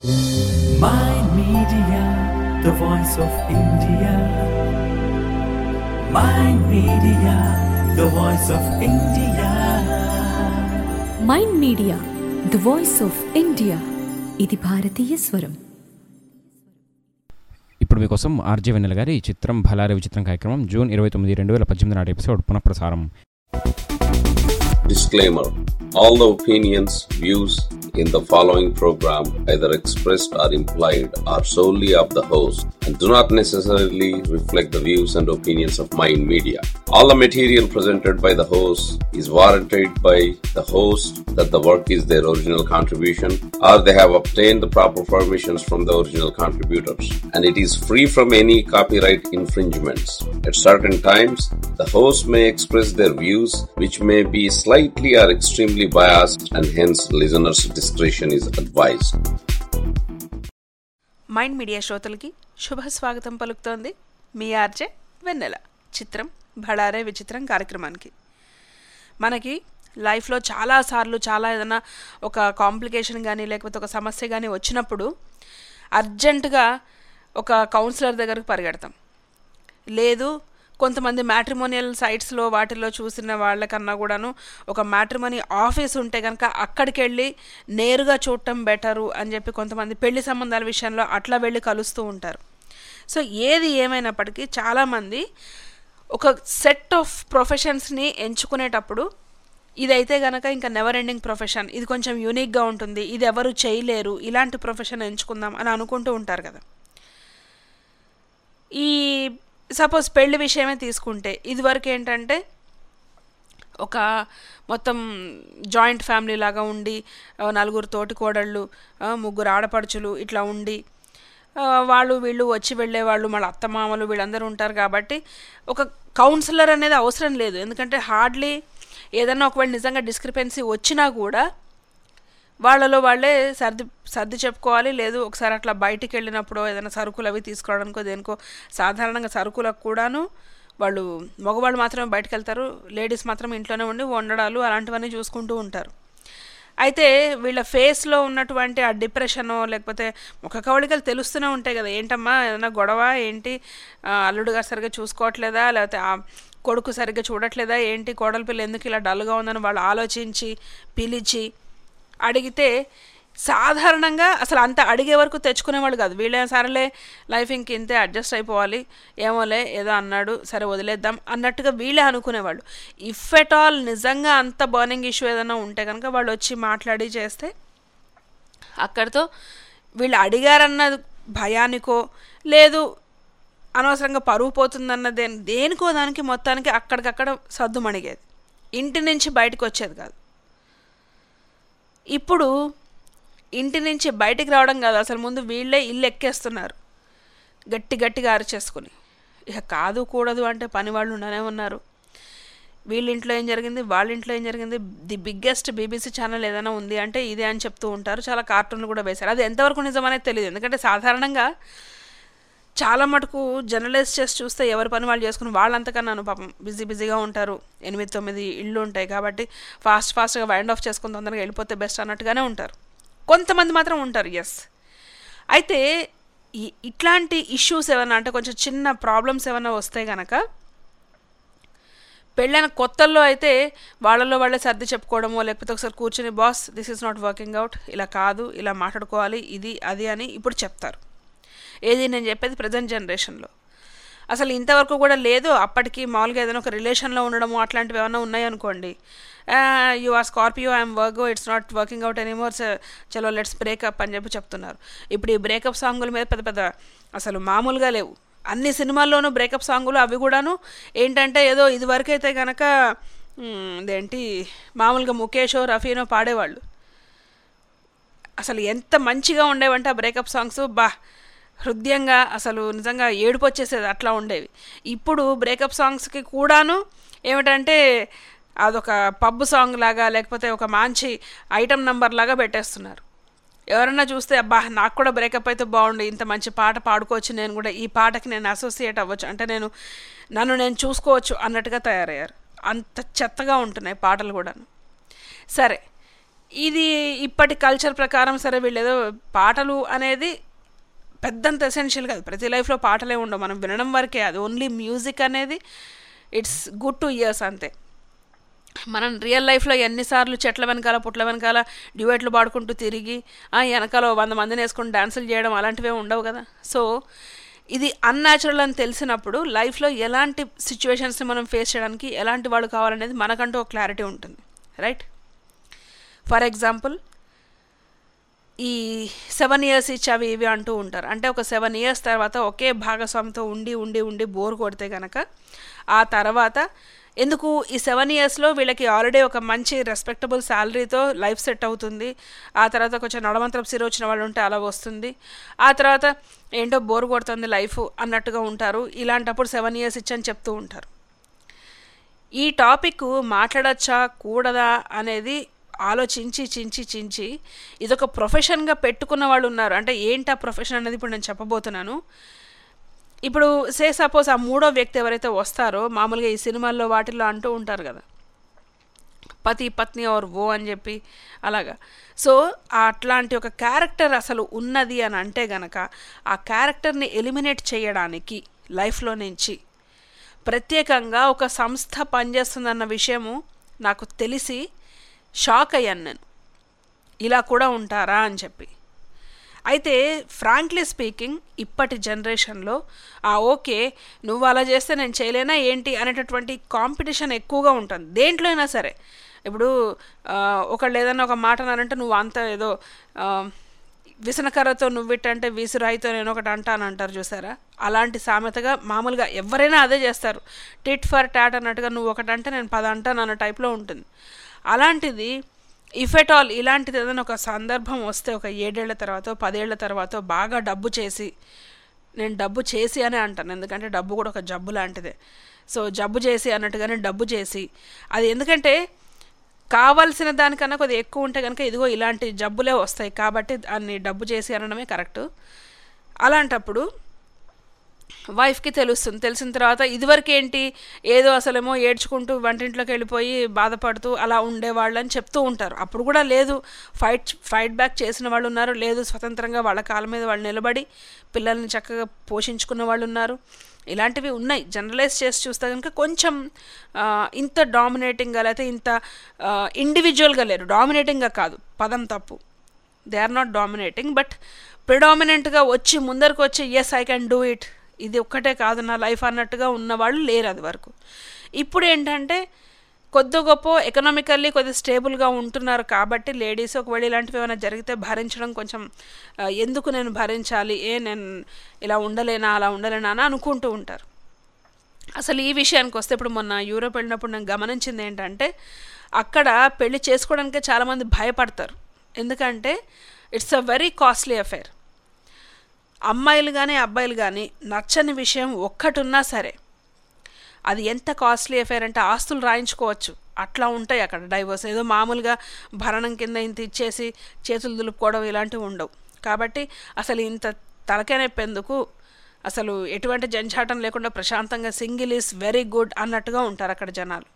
My Media, the voice of India. My Media, the voice of India. Mind media the voice of India ఇది భారతీయ స్వరం ఇప్పుడు మీకోసం RJ వెన్నెల గారి ఈ చిత్రం భలారే విచిత్రం కార్యక్రమం జూన్ ఇరవై తొమ్మిది రెండు వేల పద్దెనిమిది నాటి ఎపిసోడ్ పునఃప్రసారం Disclaimer All the opinions, views in the following program, either expressed or implied, are solely of the host and do not necessarily reflect the views and opinions of Mind Media. All the material presented by the host is warranted by the host that the work is their original contribution or they have obtained the proper permissions from the original contributors and it is free from any copyright infringements. At certain times, the host may express their views which may be slightly or extremely biased and hence listeners' discretion is advised. Mind media శ్రోతలకి శుభ స్వాగతం పలుకుతోంది మీ RJ వెన్నెల చిత్రం భడారే విచిత్రం కార్యక్రమానికి మనకి లైఫ్లో చాలాసార్లు చాలా ఏదైనా ఒక కాంప్లికేషన్ కానీ లేకపోతే ఒక సమస్య కానీ వచ్చినప్పుడు అర్జెంటుగా ఒక కౌన్సిలర్ దగ్గరకు పరిగెడతాం లేదు కొంతమంది మ్యాట్రిమోనియల్ సైట్స్లో వాటిల్లో చూసిన వాళ్ళకన్నా కూడాను ఒక మ్యాట్రిమోని ఆఫీస్ ఉంటే కనుక అక్కడికి వెళ్ళి నేరుగా చూడటం బెటరు అని చెప్పి కొంతమంది పెళ్లి సంబంధాల విషయంలో అట్లా వెళ్ళి కలుస్తూ ఉంటారు సో ఏది ఏమైనప్పటికీ చాలామంది ఒక సెట్ ఆఫ్ ప్రొఫెషన్స్ని ఎంచుకునేటప్పుడు ఇదైతే గనక ఇంకా నెవర్ ఎండింగ్ ప్రొఫెషన్ ఇది కొంచెం యూనిక్గా ఉంటుంది ఇది ఎవరు చేయలేరు ఇలాంటి ప్రొఫెషన్ ఎంచుకుందాం అని అనుకుంటూ ఉంటారు కదా ఈ సపోజ్ పెళ్లి విషయమే తీసుకుంటే ఇదివరకు ఏంటంటే ఒక మొత్తం జాయింట్ ఫ్యామిలీ లాగా ఉండి ఆ, నలుగురు తోటి కోడళ్ళు ఆ, ముగ్గురు ఆడపడుచులు ఇట్లా ఉండి ఆ, వాళ్ళు వీళ్ళు వచ్చి వెళ్ళేవాళ్ళు మళ్ళీ అత్తమామలు వీళ్ళందరూ ఉంటారు కాబట్టి ఒక కౌన్సిలర్ అనేది అవసరం లేదు ఎందుకంటే హార్డ్లీ ఏదైనా ఒకవేళ నిజంగా డిస్క్రిపెన్సీ వచ్చినా కూడా వాళ్ళలో వాళ్ళే సర్ది సర్ది చెప్పుకోవాలి లేదు ఒకసారి అట్లా బయటికి వెళ్ళినప్పుడు ఏదైనా సరుకులు అవి తీసుకురావడానికో దేనికో సాధారణంగా సరుకులకు కూడాను వాళ్ళు మగవాళ్ళు మాత్రమే బయటకు వెళ్తారు లేడీస్ మాత్రం ఇంట్లోనే ఉండి వండడాలు అలాంటివన్నీ చూసుకుంటూ ఉంటారు అయితే వీళ్ళ ఫేస్లో ఉన్నటువంటి ఆ డిప్రెషనో లేకపోతే ముఖ కవళికలు తెలుస్తూనే ఉంటాయి కదా ఏంటమ్మా ఏదైనా గొడవ ఏంటి ఆ, అల్లుడు గారు సరిగ్గా చూసుకోవట్లేదా లేకపోతే ఆ కొడుకు సరిగ్గా చూడట్లేదా ఏంటి కోడలి పిల్ల ఎందుకు ఇలా డల్గా ఉందని వాళ్ళు ఆలోచించి పిలిచి అడిగితే సాధారణంగా అసలు అంత అడిగే వరకు తెచ్చుకునేవాళ్ళు కాదు వీళ్ళే సరేలే లైఫ్ ఇంక ఇంతే అడ్జస్ట్ అయిపోవాలి ఏమోలే ఏదో అన్నాడు సరే వదిలేద్దాం అన్నట్టుగా వీళ్ళే అనుకునేవాళ్ళు ఇఫ్ ఎట్ ఆల్ నిజంగా అంత బర్నింగ్ ఇష్యూ ఏదైనా ఉంటే కనుక వాళ్ళు వచ్చి మాట్లాడి చేస్తే అక్కడితో వీళ్ళు అడిగారన్న భయానికో లేదు అనవసరంగా పరువు పోతుందన్న దేని దేనికో దానికి మొత్తానికి అక్కడికక్కడ సద్దుమణిగేది ఇంటి నుంచి బయటకు వచ్చేది కాదు ఇప్పుడు ఇంటి నుంచి బయటికి రావడం కాదు అసలు ముందు వీళ్ళే ఇల్లు ఎక్కేస్తున్నారు గట్టి గట్టిగా అరిచేసుకుని ఇక కాదు కూడదు అంటే పని వాళ్ళు ఉండనే ఉన్నారు వీళ్ళ ఇంట్లో ఏం జరిగింది వాళ్ళ ఇంట్లో ఏం జరిగింది ది బిగ్గెస్ట్ బీబీసీ ఛానల్ ఏదైనా ఉంది అంటే ఇదే అని చెప్తూ ఉంటారు చాలా కార్టూన్లు కూడా వేశారు అది ఎంతవరకు నిజమనేది తెలియదు ఎందుకంటే సాధారణంగా చాలా మటుకు జర్నలైజ్ చేసి చూస్తే ఎవరి పని వాళ్ళు చేసుకుని వాళ్ళంతకన్నాను పాపం బిజీ బిజీగా ఉంటారు ఎనిమిది తొమ్మిది ఇళ్ళు ఉంటాయి కాబట్టి ఫాస్ట్ ఫాస్ట్గా వైండ్ ఆఫ్ చేసుకుని తొందరగా వెళ్ళిపోతే బెస్ట్ అన్నట్టుగానే ఉంటారు కొంతమంది మాత్రం ఉంటారు ఎస్ అయితే ఈ ఇట్లాంటి ఇష్యూస్ ఏమైనా అంటే కొంచెం చిన్న ప్రాబ్లమ్స్ ఏమైనా వస్తే గనక పెళ్ళైన కొత్తల్లో అయితే వాళ్ళలో వాళ్ళే సర్ది చెప్పుకోవడమో లేకపోతే ఒకసారి కూర్చుని boss this is not working out ఇలా కాదు ఇలా మాట్లాడుకోవాలి ఇది అది అని ఇప్పుడు చెప్తారు ఏది నేను చెప్పేది ప్రజెంట్ జనరేషన్లో అసలు ఇంతవరకు కూడా లేదు అప్పటికి మామూలుగా ఏదైనా ఒక రిలేషన్లో ఉండడము అట్లాంటివి ఏమైనా ఉన్నాయనుకోండి you are Scorpio I'm Virgo it's not working out anymore చలో లెట్స్ బ్రేకప్ అని చెప్పి చెప్తున్నారు ఇప్పుడు ఈ బ్రేకప్ సాంగుల మీద పెద్ద పెద్ద అసలు మామూలుగా లేవు అన్ని సినిమాల్లోనూ బ్రేకప్ సాంగులు అవి కూడాను ఏంటంటే ఏదో ఇదివరకైతే కనుక మ్, ఇదేంటి మామూలుగా ముఖేషో రఫీనో పాడేవాళ్ళు అసలు ఎంత మంచిగా ఉండేవంటే ఆ బ్రేకప్ సాంగ్స్ బా హృదయంగా అసలు నిజంగా ఏడుపు వచ్చేసేది అట్లా ఉండేవి ఇప్పుడు బ్రేకప్ సాంగ్స్కి కూడాను ఏమిటంటే అదొక పబ్ సాంగ్ లాగా లేకపోతే ఒక మంచి ఐటమ్ నంబర్ లాగా పెట్టేస్తున్నారు ఎవరన్నా చూస్తే అబ్బా నాకు కూడా బ్రేకప్ అయితే బాగుండు ఇంత మంచి పాట పాడుకోవచ్చు నేను కూడా ఈ పాటకి నేను అసోసియేట్ అవ్వచ్చు అంటే నేను నన్ను నేను చూసుకోవచ్చు అన్నట్టుగా తయారయ్యారు అంత చెత్తగా ఉంటున్నాయి పాటలు కూడాను సరే ఇది ఇప్పటి కల్చర్ ప్రకారం సరే వీళ్ళు ఏదో పాటలు అనేది పెద్దంత ఎసెన్షియల్ కాదు ప్రతి లైఫ్లో పాటలే ఉండవు మనం వినడం వరకే అది ఓన్లీ మ్యూజిక్ అనేది ఇట్స్ గుడ్ టు ఇయర్స్ అంతే మనం రియల్ లైఫ్లో ఎన్నిసార్లు చెట్ల వెనకాల పుట్ల వెనకాల డ్యూయెట్లు పాడుకుంటూ తిరిగి ఆ వెనకాల ఓ వంద మందిని వేసుకొని డాన్సులు చేయడం అలాంటివే ఉండవు కదా సో ఇది అన్యాచురల్ అని తెలిసినప్పుడు లైఫ్లో ఎలాంటి సిచ్యువేషన్స్ని మనం ఫేస్ చేయడానికి ఎలాంటి వాళ్ళు కావాలనేది మనకంటూ ఒక క్లారిటీ ఉంటుంది రైట్ ఫర్ ఎగ్జాంపుల్ ఈ సెవెన్ ఇయర్స్ ఇచ్చి అవి ఇవి అంటూ ఉంటారు అంటే ఒక సెవెన్ ఇయర్స్ తర్వాత ఒకే భాగస్వామితో ఉండి ఉండి ఉండి బోర్ కొడితే కనుక ఆ తర్వాత ఎందుకు ఈ సెవెన్ ఇయర్స్లో వీళ్ళకి ఆల్రెడీ ఒక మంచి రెస్పెక్టబుల్ శాలరీతో లైఫ్ సెట్ అవుతుంది ఆ తర్వాత కొంచెం నడమంత్రం సిరి వచ్చిన వాళ్ళు ఉంటే అలా వస్తుంది ఆ తర్వాత ఏంటో బోర్ కొడుతుంది లైఫ్ అన్నట్టుగా ఉంటారు ఇలాంటప్పుడు సెవెన్ ఇయర్స్ ఇచ్చని చెప్తూ ఉంటారు ఈ టాపిక్ మాట్లాడచ్చా కూడదా అనేది ఆలోచించి చించి చించి ఇదొక ప్రొఫెషన్గా పెట్టుకున్న వాళ్ళు ఉన్నారు అంటే ఏంటి ఆ ప్రొఫెషన్ అనేది ఇప్పుడు నేను చెప్పబోతున్నాను ఇప్పుడు సే సపోజ్ ఆ మూడో వ్యక్తి ఎవరైతే వస్తారో మామూలుగా ఈ సినిమాల్లో వాటిల్లో అంటూ ఉంటారు కదా పతి పత్ని ఆర్ ఓ అని చెప్పి అలాగా సో అట్లాంటి ఒక క్యారెక్టర్ అసలు ఉన్నది అని అంటే గనక ఆ క్యారెక్టర్ని ఎలిమినేట్ చేయడానికి లైఫ్లో నుంచి ప్రత్యేకంగా ఒక సంస్థ పనిచేస్తుందన్న విషయము నాకు తెలిసి షాక్ అయ్యాను నేను ఇలా కూడా ఉంటారా అని చెప్పి అయితే ఫ్రాంక్లీ స్పీకింగ్ ఇప్పటి జనరేషన్లో ఆ ఓకే నువ్వు అలా చేస్తే నేను చేయలేనా ఏంటి అనేటటువంటి కాంపిటీషన్ ఎక్కువగా ఉంటుంది దేంట్లో అయినా సరే ఇప్పుడు ఆ, ఒకళ్ళు ఏదైనా ఒక మాట అన్నారంటే నువ్వు అంత ఏదో ఆ, విసనకర్రతో నువ్విట్టంటే విసురాయితో నేను ఒకటి అంటాను అంటారు చూసారా అలాంటి సామెతగా మామూలుగా ఎవరైనా అదే చేస్తారు టిట్ ఫర్ టాట్ అన్నట్టుగా నువ్వు ఒకటి అంటే నేను పద అంటాను అన్న టైప్లో ఉంటుంది అలాంటిది ఇఫ్ ఎట్ ఆల్ ఇలాంటిది ఏదైనా ఒక సందర్భం వస్తే ఒక ఏడేళ్ల తర్వాత పదేళ్ల తర్వాత బాగా డబ్బు చేసి నేను డబ్బు చేసి అనే అంటాను ఎందుకంటే డబ్బు కూడా ఒక జబ్బు లాంటిదే సో జబ్బు చేసి అన్నట్టుగానే డబ్బు చేసి అది ఎందుకంటే కావాల్సిన దానికన్నా కొద్దిగా ఎక్కువ ఉంటే కనుక ఇదిగో ఇలాంటి జబ్బులే వస్తాయి కాబట్టి దాన్ని డబ్బు చేసి అనడమే కరెక్ట్ అలాంటప్పుడు వైఫ్కి తెలుస్తుంది తెలిసిన తర్వాత ఇదివరకు ఏంటి ఏదో అసలేమో ఏడ్చుకుంటూ వంటింట్లోకి వెళ్ళిపోయి బాధపడుతూ అలా ఉండేవాళ్ళు అని చెప్తూ ఉంటారు అప్పుడు కూడా లేదు ఫైట్ ఫైట్ బ్యాక్ చేసిన వాళ్ళు ఉన్నారు లేదు స్వతంత్రంగా వాళ్ళ కాళ్ళ మీద వాళ్ళు నిలబడి పిల్లల్ని చక్కగా పోషించుకున్న వాళ్ళు ఉన్నారు ఇలాంటివి ఉన్నాయి జనరలైజ్ చేసి చూస్తే కనుక కొంచెం ఆ, ఇంత డామినేటింగ్గా లేకపోతే ఇంత ఇండివిజువల్గా లేరు డామినేటింగ్గా కాదు పదం తప్పు they are not dominating but ప్రిడామినెంట్గా వచ్చి ముందరకు వచ్చి yes I can do it ఇది ఒక్కటే కాదు నా లైఫ్ అన్నట్టుగా ఉన్నవాళ్ళు లేరు అది వరకు ఇప్పుడు ఏంటంటే కొద్ది గొప్ప ఎకనామికల్లీ కొద్దిగా స్టేబుల్గా ఉంటున్నారు కాబట్టి లేడీస్ ఒకవేళ ఇలాంటివి ఏమైనా జరిగితే భరించడం కొంచెం ఆ, ఎందుకు నేను భరించాలి ఏ నేను ఇలా ఉండలేనా అలా ఉండలేనా అని అనుకుంటూ ఉంటారు అసలు ఈ విషయానికి వస్తే ఇప్పుడు మొన్న యూరోప్ వెళ్ళినప్పుడు నేను గమనించింది ఏంటంటే అక్కడ పెళ్లి చేసుకోవడానికే చాలామంది భయపడతారు ఎందుకంటే it's a very costly affair అమ్మాయిలు కానీ అబ్బాయిలు కానీ నచ్చని విషయం ఒక్కటున్నా సరే అది ఎంత కాస్ట్లీ అఫేర్ అంటే ఆస్తులు రాయించుకోవచ్చు అట్లా ఉంటాయి అక్కడ డైవర్స్ ఏదో మామూలుగా భరణం కింద ఇంత ఇచ్చేసి చేతులు దులుపుకోవడం ఇలాంటివి ఉండవు కాబట్టి అసలు ఇంత తలకెనెప్పెందుకు అసలు ఎటువంటి జంఝాటం లేకుండా ప్రశాంతంగా సింగిల్ ఈస్ వెరీ గుడ్ అన్నట్టుగా ఉంటారు అక్కడ జనాలు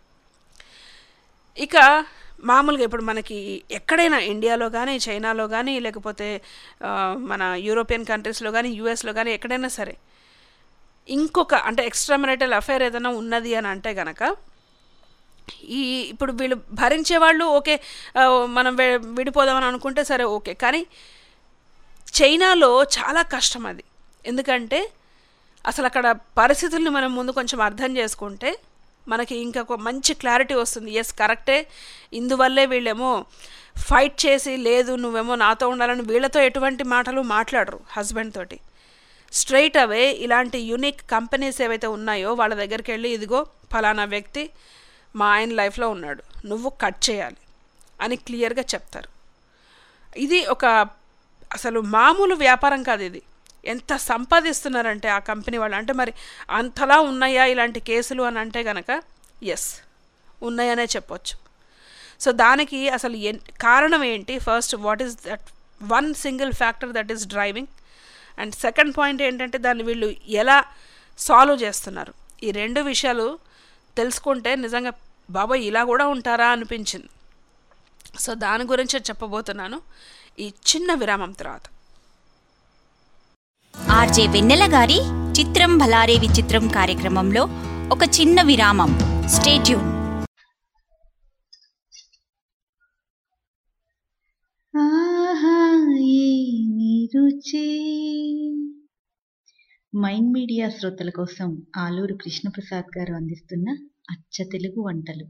ఇక మామూలుగా ఇప్పుడు మనకి ఎక్కడైనా ఇండియాలో కానీ చైనాలో కానీ లేకపోతే ఆ, మన యూరోపియన్ కంట్రీస్లో కానీ యూఎస్లో కానీ ఎక్కడైనా సరే ఇంకొక అంటే ఎక్స్ట్రా మెరిటల్ అఫైర్ ఏదైనా ఉన్నది అని అంటే గనక ఈ ఇప్పుడు వీళ్ళు భరించే వాళ్ళు ఓకే ఆ, మనం వే- విడిపోదామని అనుకుంటే సరే ఓకే కానీ చైనాలో చాలా కష్టం అది ఎందుకంటే అసలు అక్కడ పరిస్థితుల్ని మనం ముందు కొంచెం అర్థం చేసుకుంటే మనకి ఇంకా ఒక మంచి క్లారిటీ వస్తుంది ఎస్ కరెక్టే ఇందువల్లే వీళ్ళేమో ఫైట్ చేసి లేదు నువ్వేమో నాతో ఉండాలని వీళ్ళతో ఎటువంటి మాటలు మాట్లాడరు హస్బెండ్ తోటి స్ట్రైట్ అవే ఇలాంటి యూనిక్ కంపెనీస్ ఏవైతే ఉన్నాయో వాళ్ళ దగ్గరికి వెళ్ళి ఇదిగో ఫలానా వ్యక్తి మా ఆయన లైఫ్లో ఉన్నాడు నువ్వు కట్ చేయాలి అని క్లియర్గా చెప్తారు ఇది ఒక అసలు మామూలు వ్యాపారం కాదు ఇది ఎంత సంపాదిస్తున్నారంటే ఆ కంపెనీ వాళ్ళు అంటే మరి అంతలా ఉన్నాయా ఇలాంటి కేసులు అని అంటే గనక ఎస్ ఉన్నాయనే చెప్పొచ్చు సో దానికి అసలు ఎన్ కారణం ఏంటి first what is that one single factor that is driving and second point ఏంటంటే దాన్ని వీళ్ళు ఎలా సాల్వ్ చేస్తున్నారు ఈ రెండు విషయాలు తెలుసుకుంటే నిజంగా బాబాయ్ ఇలా కూడా ఉంటారా అనిపించింది సో దాని గురించే చెప్పబోతున్నాను ఈ చిన్న విరామం తర్వాత ఆర్జే వెన్నెల గారి చిత్రం భలారే విచిత్రం కార్యక్రమంలో ఒక చిన్న విరామం స్టేట్యూన్ ఆహా ఏమి రుచి మైండ్ మీడియా శ్రోతల కోసం ఆలూరు కృష్ణప్రసాద్ గారు అందిస్తున్న అచ్చ తెలుగు వంటలు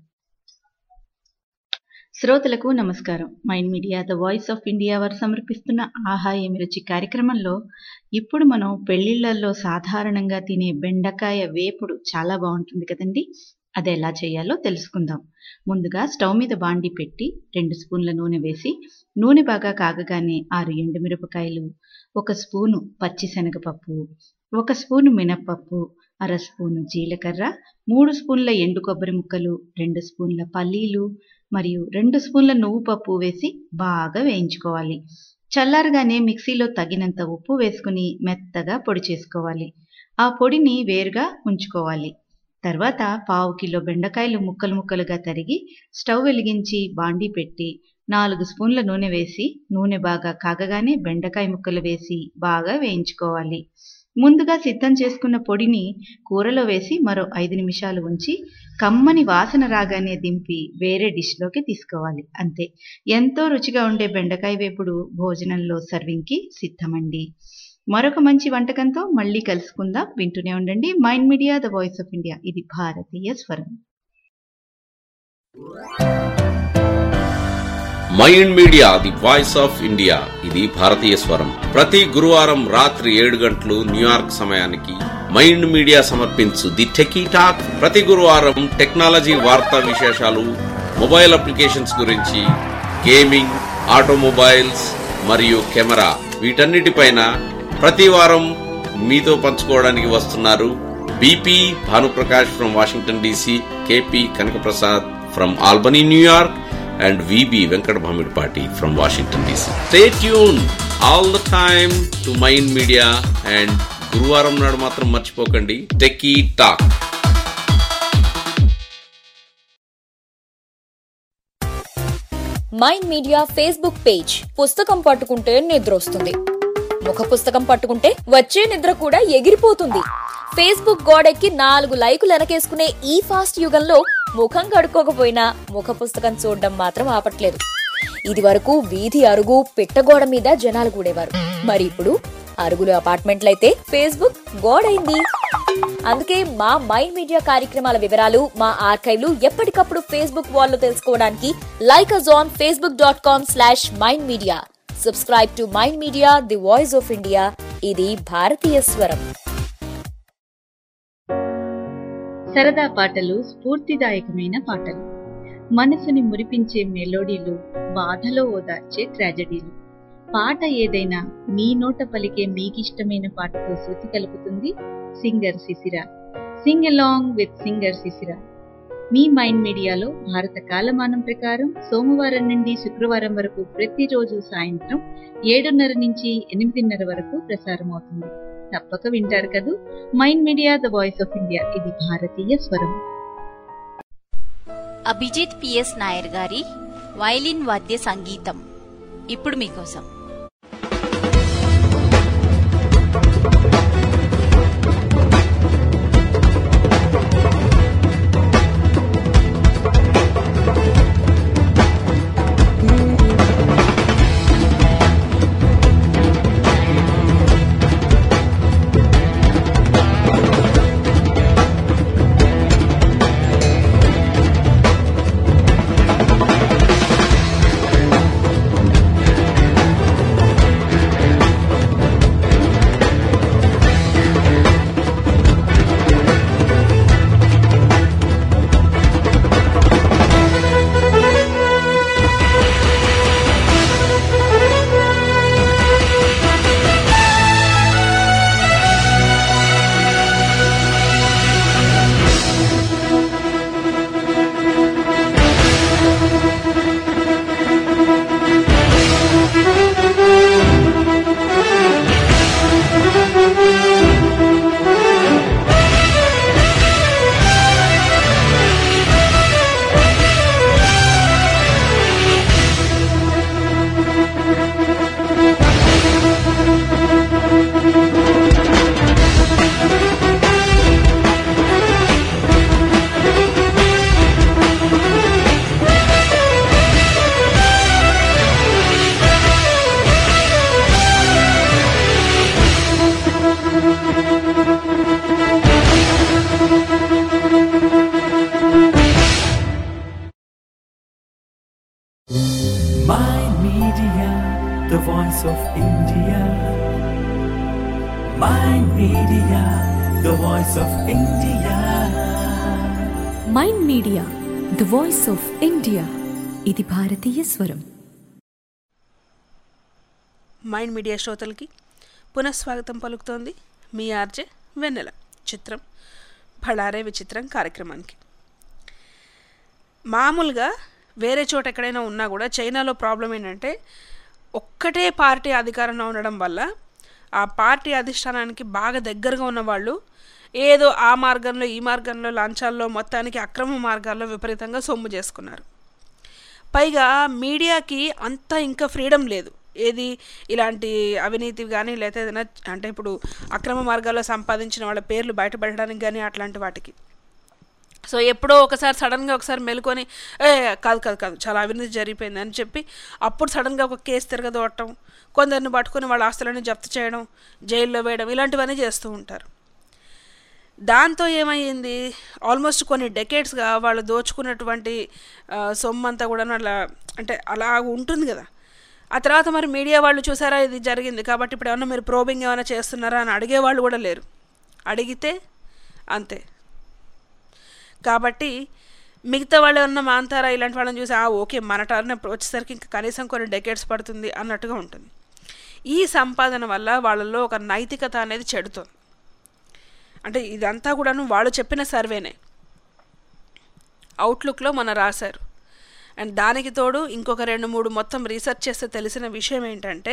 శ్రోతలకు నమస్కారం mind media the voice of India వారు సమర్పిస్తున్న ఆహా ఏమి రుచి కార్యక్రమంలో ఇప్పుడు మనం పెళ్లిళ్లలో సాధారణంగా తినే బెండకాయ వేపుడు చాలా బాగుంటుంది కదండి అది ఎలా చేయాలో తెలుసుకుందాం ముందుగా స్టవ్ మీద బాండి పెట్టి రెండు స్పూన్ల నూనె వేసి నూనె బాగా కాగగానే ఆరు ఎండుమిరపకాయలు ఒక స్పూను పచ్చిశనగపప్పు ఒక స్పూను మినప్పప్పు అర స్పూను జీలకర్ర మూడు స్పూన్ల ఎండు కొబ్బరి ముక్కలు రెండు స్పూన్ల పల్లీలు మరియు రెండు స్పూన్ల నువ్వు పప్పు వేసి బాగా వేయించుకోవాలి చల్లారగానే మిక్సీలో తగినంత ఉప్పు వేసుకుని మెత్తగా పొడి చేసుకోవాలి ఆ పొడిని వేరుగా ఉంచుకోవాలి తర్వాత పావు కిలో బెండకాయలు ముక్కలు ముక్కలుగా తరిగి స్టవ్ వెలిగించి బాండీ పెట్టి నాలుగు స్పూన్ల నూనె వేసి నూనె బాగా కాగగానే బెండకాయ ముక్కలు వేసి బాగా వేయించుకోవాలి ముందుగా సిద్ధం చేసుకున్న పొడిని కూరలో వేసి మరో ఐదు నిమిషాలు ఉంచి కమ్మని వాసన రాగానే దింపి వేరే డిష్లోకి తీసుకోవాలి అంతే ఎంతో రుచిగా ఉండే బెండకాయ వేపుడు భోజనంలో సర్వింగ్కి సిద్ధమండి మరొక మంచి వంటకంతో మళ్ళీ కలుసుకుందాం వింటూనే ఉండండి mind media the voice of India ఇది భారతీయ స్వరం mind media the voice of India ఇది భారతీయ స్వరం ప్రతి గురువారం రాత్రి ఏడు గంటలు న్యూయార్క్ సమయానికి మైండ్ మీడియా సమర్పించు ది టెకీ టాక్ ప్రతి గురువారం టెక్నాలజీ వార్తా విశేషాలు మొబైల్ అప్లికేషన్స్ గురించి గేమింగ్ ఆటోమొబైల్స్ మరియు కెమెరా వీటన్నిటిపైన ప్రతి వారం మీతో పంచుకోవడానికి వస్తున్నారు BP Bhanuprakash from Washington DC KP Kanakaprasad from Albany New York and VB Venkat Bhamidpati from Washington DC. Stay tuned all the time to Mind Media and గురువారం నాడు మాత్రం మర్చిపోకండి techie talk mind media Facebook page పుస్తకం పట్టుకుంటే నిద్ర వస్తుంది ముఖ పుస్తకం పట్టుకుంటే వచ్చే నిద్ర కూడా ఎగిరిపోతుంది ఫేస్బుక్ గోడెక్కి నాలుగు లైకులు వెనకేసుకునే ఈ ఫాస్ట్ యుగంలో ముఖం కడుక్కోకపోయినా ముఖ పుస్తకం చూడడం మాత్రం ఆపట్లేదు ఇది వరకు వీధి అరుగు పిట్టగోడ మీద జనాలు కూడేవారు మరి ఇప్పుడు అరుగులు అపార్ట్మెంట్లయితే ఫేస్బుక్ గోడైంది అందుకే మా మైండ్ మీడియా కార్యక్రమాల వివరాలు మా ఆర్కైవ్లు ఎప్పటికప్పుడు ఫేస్బుక్ వాల్లో తెలుసుకోవడానికి like us on Facebook dot com slash mind media subscribe to mind media the voice of India ఇది భారతీయ స్వరం సరదా పాటలు స్ఫూర్తిదాయకమైన పాటలు మనసుని మురిపించే మెలోడీలు బాధలో ఓదార్చే ట్రాజడీలు పాట ఏదైనా మీ నోట పలికే మీకిష్టమైన పాటతో శృతి కలుపుతుంది సింగర్ శిశిర సింగ్ అలాంగ్ విత్ సింగర్ శిశిర మీ మైండ్ మీడియాలో భారత కాలమానం ప్రకారం సోమవారం నుండి శుక్రవారం వరకు ప్రతిరోజు సాయంత్రం ఏడున్నర నుంచి ఎనిమిదిన్నర వరకు ప్రసారం అవుతుంది తప్పక వింటారు కదూ mind media the voice of India ఇది భారతీయ స్వరం అభిజిత్ పిఎస్ నాయర్ గారి వైలిన్ వాద్య సంగీతం ఇప్పుడు మీకోసం Thank Media. Mind Media, the voice of India. Mind media the voice of India ఇది భారతీయ స్వరం మైండ్ మీడియా శ్రోతలకి పునఃస్వాగతం పలుకుతోంది మీ ఆర్జే వెన్నెల చిత్రం ఫళారే విచిత్రం కార్యక్రమానికి మామూలుగా వేరే చోట ఎక్కడైనా ఉన్నా కూడా చైనాలో ప్రాబ్లం ఏంటంటే ఒక్కటే పార్టీ అధికారంలో ఉండడం వల్ల ఆ పార్టీ అధిష్టానానికి బాగా దగ్గరగా ఉన్న వాళ్ళు ఏదో ఆ మార్గంలో ఈ మార్గంలో లంచాల్లో మొత్తానికి అక్రమ మార్గాల్లో విపరీతంగా సొమ్ము చేసుకున్నారు పైగా మీడియాకి అంత ఇంకా ఫ్రీడమ్ లేదు ఏది ఇలాంటి అవినీతి కానీ లేదా ఏదైనా అంటే ఇప్పుడు అక్రమ మార్గాల్లో సంపాదించిన వాళ్ళ పేర్లు బయటపడడానికి కానీ అట్లాంటి వాటికి సో ఎప్పుడో ఒకసారి సడన్గా ఒకసారి మెలుకొని ఏ కాదు కాదు కాదు చాలా అవినీతి జరిగిపోయింది అని చెప్పి అప్పుడు సడన్గా ఒక కేసు తిరగదోడటం కొందరిని పట్టుకొని వాళ్ళ ఆస్తులను జప్తు చేయడం జైల్లో వేయడం ఇలాంటివన్నీ చేస్తూ ఉంటారు దాంతో ఏమయ్యింది ఆల్మోస్ట్ కొన్ని డెకేడ్స్గా వాళ్ళు దోచుకున్నటువంటి ఆ, సొమ్ము అంతా కూడా అలా అంటే అలా ఉంటుంది కదా ఆ తర్వాత మరి మీడియా వాళ్ళు చూసారా ఇది జరిగింది కాబట్టి ఇప్పుడు ఏమన్నా మీరు ప్రోబింగ్ ఏమైనా చేస్తున్నారా అని అడిగే వాళ్ళు కూడా లేరు అడిగితే అంతే కాబట్టి మిగతా వాళ్ళు ఏమన్నా మాంతారా ఇలాంటి వాళ్ళని చూసి ఆ ఓకే మన టర్న్ వచ్చేసరికి ఇంకా కనీసం కొన్ని డెకేడ్స్ పడుతుంది అన్నట్టుగా ఉంటుంది ఈ సంపాదన వల్ల వాళ్ళలో ఒక నైతికత అనేది చెడుతుంది అంటే ఇదంతా కూడాను వాళ్ళు చెప్పిన సర్వేనే అవుట్లుక్లో మన రాశారు అండ్ దానికి తోడు ఇంకొక రెండు మూడు మొత్తం రీసెర్చ్ చేస్తే తెలిసిన విషయం ఏంటంటే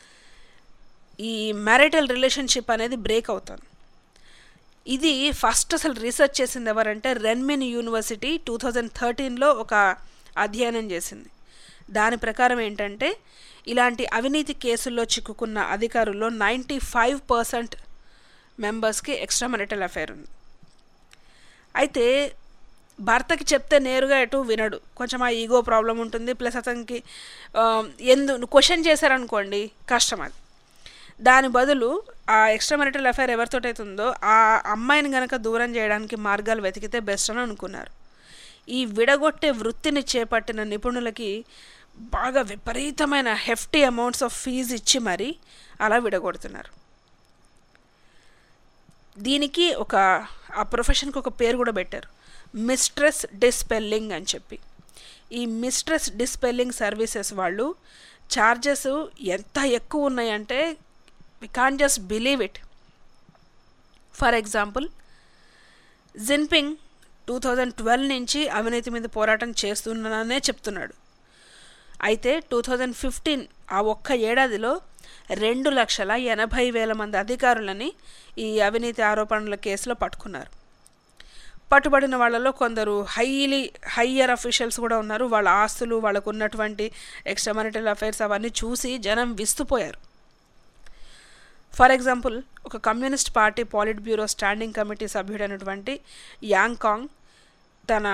ఈ మ్యారిటల్ రిలేషన్షిప్ అనేది బ్రేక్ అవుతుంది ఇది ఫస్ట్ అసలు రీసెర్చ్ చేసింది ఎవరంటే రెన్మిన్ యూనివర్సిటీ టూ థౌజండ్ థర్టీన్లో ఒక అధ్యయనం చేసింది దాని ప్రకారం ఏంటంటే ఇలాంటి అవినీతి కేసుల్లో చిక్కుకున్న అధికారుల్లో నైంటీ ఫైవ్ పర్సెంట్ మెంబర్స్కి ఎక్స్ట్రా మెరిటల్ అఫైర్ ఉంది అయితే భర్తకి చెప్తే నేరుగా ఎటు వినడు కొంచెం ఆ ఈగో ప్రాబ్లం ఉంటుంది ప్లస్ అతనికి ఆ, ఎందు క్వశ్చన్ చేశారనుకోండి కష్టం అది దాని బదులు ఆ ఎక్స్ట్రా మెరిటల్ అఫైర్ ఎవరితో అవుతుందో ఆ అమ్మాయిని గనక దూరం చేయడానికి మార్గాలు వెతికితే బెస్ట్ అని అనుకున్నారు ఈ విడగొట్టే వృత్తిని చేపట్టిన నిపుణులకి బాగా విపరీతమైన హెఫ్టీ అమౌంట్స్ ఆఫ్ ఫీజు ఇచ్చి మరీ అలా విడగొడుతున్నారు దీనికి ఒక ఆ ప్రొఫెషన్కి ఒక పేరు కూడా పెట్టారు మిస్ట్రెస్ డిస్పెల్లింగ్ అని చెప్పి ఈ మిస్ట్రెస్ డిస్పెల్లింగ్ సర్వీసెస్ వాళ్ళు ఛార్జెస్ ఎంత ఎక్కువ ఉన్నాయంటే we can just believe it for example Jinping two thousand twelve నుంచి అవినీతి మీద పోరాటం చేస్తున్నాననే చెప్తున్నాడు అయితే టూ థౌజండ్ ఫిఫ్టీన్ ఆ ఒక్క ఏడాదిలో రెండు లక్షల ఎనభై వేల మంది అధికారులని ఈ అవినీతి ఆరోపణల కేసులో పట్టుకున్నారు పట్టుబడిన వాళ్ళలో కొందరు హైలీ హయ్యర్ అఫీషియల్స్ కూడా ఉన్నారు వాళ్ళ ఆస్తులు వాళ్ళకు ఉన్నటువంటి ఎక్స్ట్రా మారిటల్ అఫైర్స్ అవన్నీ చూసి జనం విస్తుపోయారు ఫర్ ఎగ్జాంపుల్ ఒక communist party polit bureau standing committee సభ్యుడైనటువంటి యాంగ్ కాంగ్ తన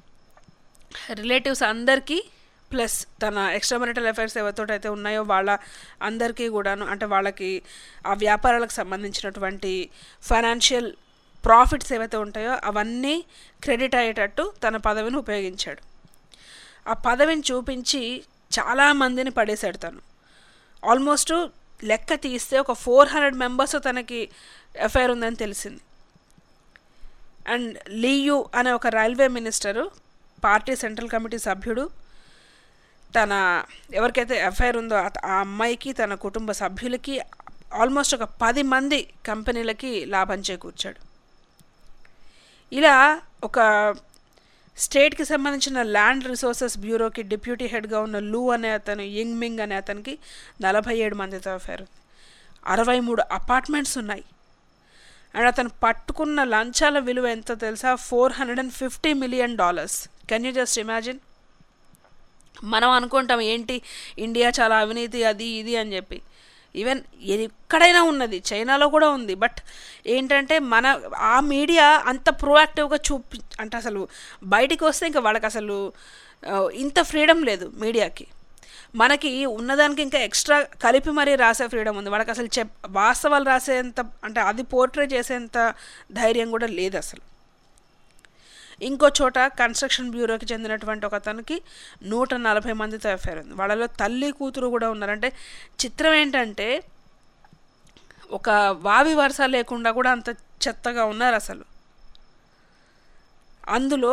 రిలేటివ్స్ అందరికీ ప్లస్ తన ఎక్స్ట్రా మెరిటల్ అఫైర్స్ ఎవరితోటైతే ఉన్నాయో వాళ్ళ అందరికీ కూడాను అంటే వాళ్ళకి ఆ వ్యాపారాలకు సంబంధించినటువంటి ఫైనాన్షియల్ ప్రాఫిట్స్ ఏవైతే ఉంటాయో అవన్నీ క్రెడిట్ అయ్యేటట్టు తన పదవిని ఉపయోగించాడు ఆ పదవిని చూపించి చాలామందిని పడేశాడు తను ఆల్మోస్ట్ లెక్క తీస్తే ఒక ఫోర్ హండ్రెడ్ మెంబర్స్ తనకి ఎఫ్ఐఆర్ ఉందని తెలిసింది అండ్ లీయు అనే ఒక railway minister party central committee సభ్యుడు తన ఎవరికైతే ఎఫ్ఐఆర్ ఉందో అత- ఆ అమ్మాయికి తన కుటుంబ సభ్యులకి ఆల్మోస్ట్ ఒక పది మంది కంపెనీలకి లాభం చేకూర్చాడు ఇలా ఒక స్టేట్కి సంబంధించిన ల్యాండ్ రిసోర్సెస్ బ్యూరోకి డిప్యూటీ హెడ్గా ఉన్న లూ అనే అతను యింగ్ మింగ్ అనే అతనికి నలభై ఏడు మందితో అఫైర్ ఉంది అరవై మూడు అపార్ట్మెంట్స్ ఉన్నాయి అండ్ అతను పట్టుకున్న లంచాల విలువ ఎంతో తెలుసా four hundred and fifty million dollars can you just imagine మనం అనుకుంటాం ఏంటి ఇండియా చాలా అవినీతి అది ఇది అని చెప్పి ఈవెన్ ఎక్కడైనా ఉన్నది చైనాలో కూడా ఉంది బట్ ఏంటంటే మన ఆ మీడియా అంత ప్రోయాక్టివ్గా చూపి అంటే అసలు బయటికి వస్తే ఇంకా వాళ్ళకి అసలు ఆ, ఇంత ఫ్రీడమ్ లేదు మీడియాకి మనకి ఉన్నదానికి ఇంకా ఎక్స్ట్రా కలిపి మరీ రాసే ఫ్రీడమ్ ఉంది వాళ్ళకి అసలు చెప్ వాస్తవాలు రాసేంత అంటే అది పోర్ట్రే చేసేంత ధైర్యం కూడా లేదు అసలు ఇంకో చోట కన్స్ట్రక్షన్ బ్యూరోకి చెందినటువంటి ఒక అతనికి నూట నలభై మందితో ఎఫ్ఐఆర్ ఉంది వాళ్ళలో తల్లి కూతురు కూడా ఉన్నారంటే చిత్రం ఏంటంటే ఒక వావి వరుస లేకుండా కూడా అంత చెత్తగా ఉన్నారు అసలు అందులో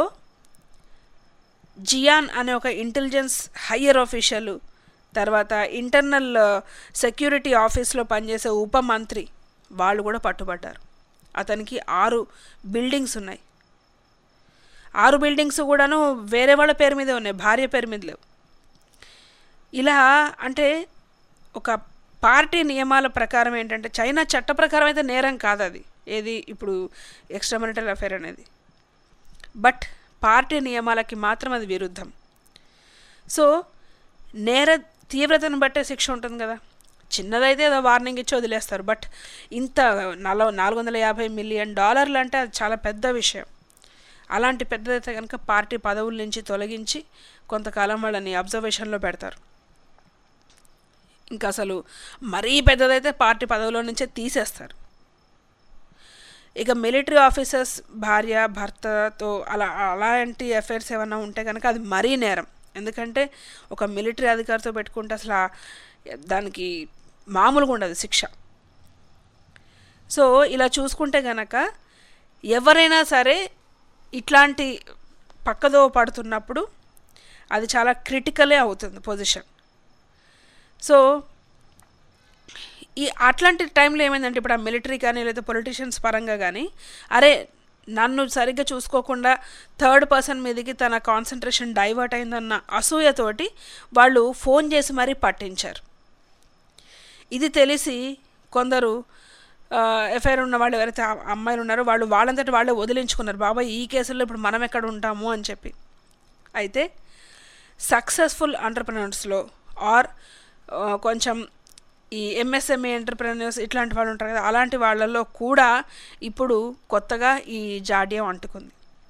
జియాన్ అనే ఒక ఇంటెలిజెన్స్ హయ్యర్ ఆఫీషియల్ తర్వాత ఇంటర్నల్ సెక్యూరిటీ ఆఫీస్లో పనిచేసే ఉప మంత్రి వాళ్ళు కూడా పట్టుబడ్డారు అతనికి ఆరు బిల్డింగ్స్ ఉన్నాయి ఆరు బిల్డింగ్స్ కూడాను వేరే వాళ్ళ పేరు మీదే ఉన్నాయి భార్య పేరు మీద లేవు ఇలా అంటే ఒక పార్టీ నియమాల ప్రకారం ఏంటంటే చైనా చట్ట ప్రకారం అయితే నేరం కాదు అది ఏది ఇప్పుడు ఎక్స్ట్రా marital అఫేర్ అనేది బట్ పార్టీ నియమాలకి మాత్రం అది విరుద్ధం సో నేర తీవ్రతను బట్టే శిక్ష ఉంటుంది కదా చిన్నదైతే ఏదో వార్నింగ్ ఇచ్చి వదిలేస్తారు బట్ ఇంత నల నాలుగు వందల యాభై మిలియన్ డాలర్లు అంటే అది చాలా పెద్ద విషయం అలాంటి పెద్దదైతే కనుక పార్టీ పదవుల నుంచి తొలగించి కొంతకాలం వాళ్ళని అబ్జర్వేషన్లో పెడతారు ఇంకా అసలు మరీ పెద్దదైతే పార్టీ పదవిలో నుంచే తీసేస్తారు ఇక మిలిటరీ ఆఫీసర్స్ భార్య భర్తతో అలా అలాంటి అఫైర్స్ ఏమైనా ఉంటే కనుక అది మరీ నేరం ఎందుకంటే ఒక మిలిటరీ అధికారితో పెట్టుకుంటే అసలు ఆ- దానికి మామూలుగా ఉండదు శిక్ష సో ఇలా చూసుకుంటే గనక ఎవరైనా సరే ఇట్లాంటి పక్కదో పడుతున్నప్పుడు అది చాలా క్రిటికలే అవుతుంది పొజిషన్ సో ఈ అట్లాంటి టైంలో ఏమైందంటే ఇప్పుడు ఆ మిలిటరీ కానీ లేదా పొలిటీషియన్స్ పరంగా కానీ అరే నన్ను సరిగ్గా చూసుకోకుండా థర్డ్ పర్సన్ మీదకి తన కాన్సన్ట్రేషన్ డైవర్ట్ అయిందన్న అసూయతోటి వాళ్ళు ఫోన్ చేసి మరీ పట్టించారు ఇది తెలిసి కొందరు ఎఫ్ఐఆర్ ఉన్న వాళ్ళు ఎవరైతే ఆ అమ్మాయిలు ఉన్నారో వాళ్ళు వాళ్ళంతటి వాళ్ళే వదిలించుకున్నారు బాబాయ్ ఈ కేసుల్లో ఇప్పుడు మనం ఎక్కడ ఉంటాము అని చెప్పి అయితే సక్సెస్ఫుల్ ఎంటర్ప్రినర్స్లో ఆర్ కొంచెం ఈ ఎంఎస్ఎంఈ ఎంటర్ప్రెన్యూర్స్ ఇట్లాంటి వాళ్ళు ఉంటారు కదా అలాంటి వాళ్ళల్లో కూడా ఇప్పుడు కొత్తగా ఈ జాడ్యం అంటుకుంది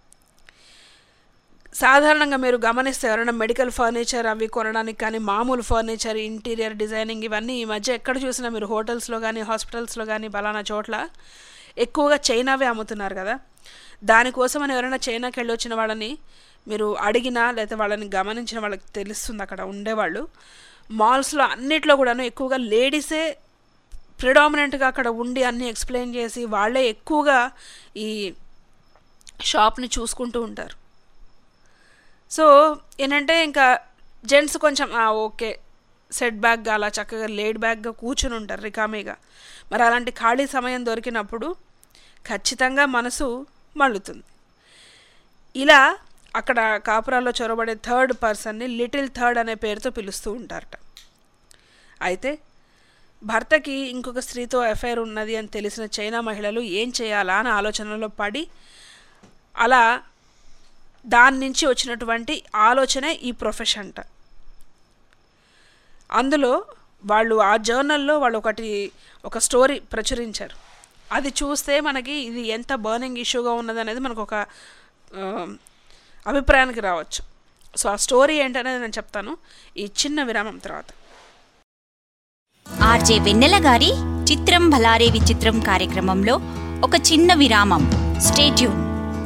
సాధారణంగా మీరు గమనిస్తే ఎవరైనా మెడికల్ ఫర్నిచర్ అవి కొనడానికి కానీ మామూలు ఫర్నిచర్ ఇంటీరియర్ డిజైనింగ్ ఇవన్నీ ఈ మధ్య ఎక్కడ చూసినా మీరు హోటల్స్లో కానీ హాస్పిటల్స్లో కానీ బలానా చోట్ల ఎక్కువగా చైనావే అమ్ముతున్నారు కదా దానికోసమని ఎవరైనా చైనాకి వెళ్ళి వచ్చిన వాళ్ళని మీరు అడిగినా లేకపోతే వాళ్ళని గమనించిన వాళ్ళకి తెలుస్తుంది అక్కడ ఉండేవాళ్ళు మాల్స్లో అన్నిట్లో కూడాను ఎక్కువగా లేడీసే ప్రిడామినెంట్గా అక్కడ ఉండి అన్నీ ఎక్స్ప్లెయిన్ చేసి వాళ్ళే ఎక్కువగా ఈ షాప్ని చూసుకుంటూ ఉంటారు సో ఏంటంటే ఇంకా జెంట్స్ కొంచెం "ఆ, ఓకే సెట్ బ్యాక్గా అలా చక్కగా లేడ్ బ్యాక్గా కూర్చుని ఉంటారు రికామీగా మరి అలాంటి ఖాళీ సమయం దొరికినప్పుడు ఖచ్చితంగా మనసు మళ్ళుతుంది ఇలా అక్కడ కాపురాల్లో చొరబడే థర్డ్ పర్సన్ని లిటిల్ థర్డ్ అనే పేరుతో పిలుస్తూ ఉంటారట అయితే భర్తకి ఇంకొక స్త్రీతో ఎఫ్ఐఆర్ ఉన్నది అని తెలిసిన చైనా మహిళలు ఏం చేయాలా అని ఆలోచనలో పడి అలా దాని నుంచి వచ్చినటువంటి ఆలోచనే ఈ ప్రొఫెషన్ అంట అందులో వాళ్ళు ఆ జర్నల్లో వాళ్ళు ఒకటి ఒక స్టోరీ ప్రచురించారు అది చూస్తే మనకి ఇది ఎంత బర్నింగ్ ఇష్యూగా ఉన్నది అనేది మనకు ఒక ఆ, అభిప్రాయానికి రావచ్చు సో ఆ స్టోరీ ఏంటనేది నేను చెప్తాను ఈ చిన్న విరామం తర్వాత ఆర్జే వెన్నెల గారి చిత్రం భలారే విచిత్రం కార్యక్రమంలో ఒక చిన్న విరామం స్టేట్యూన్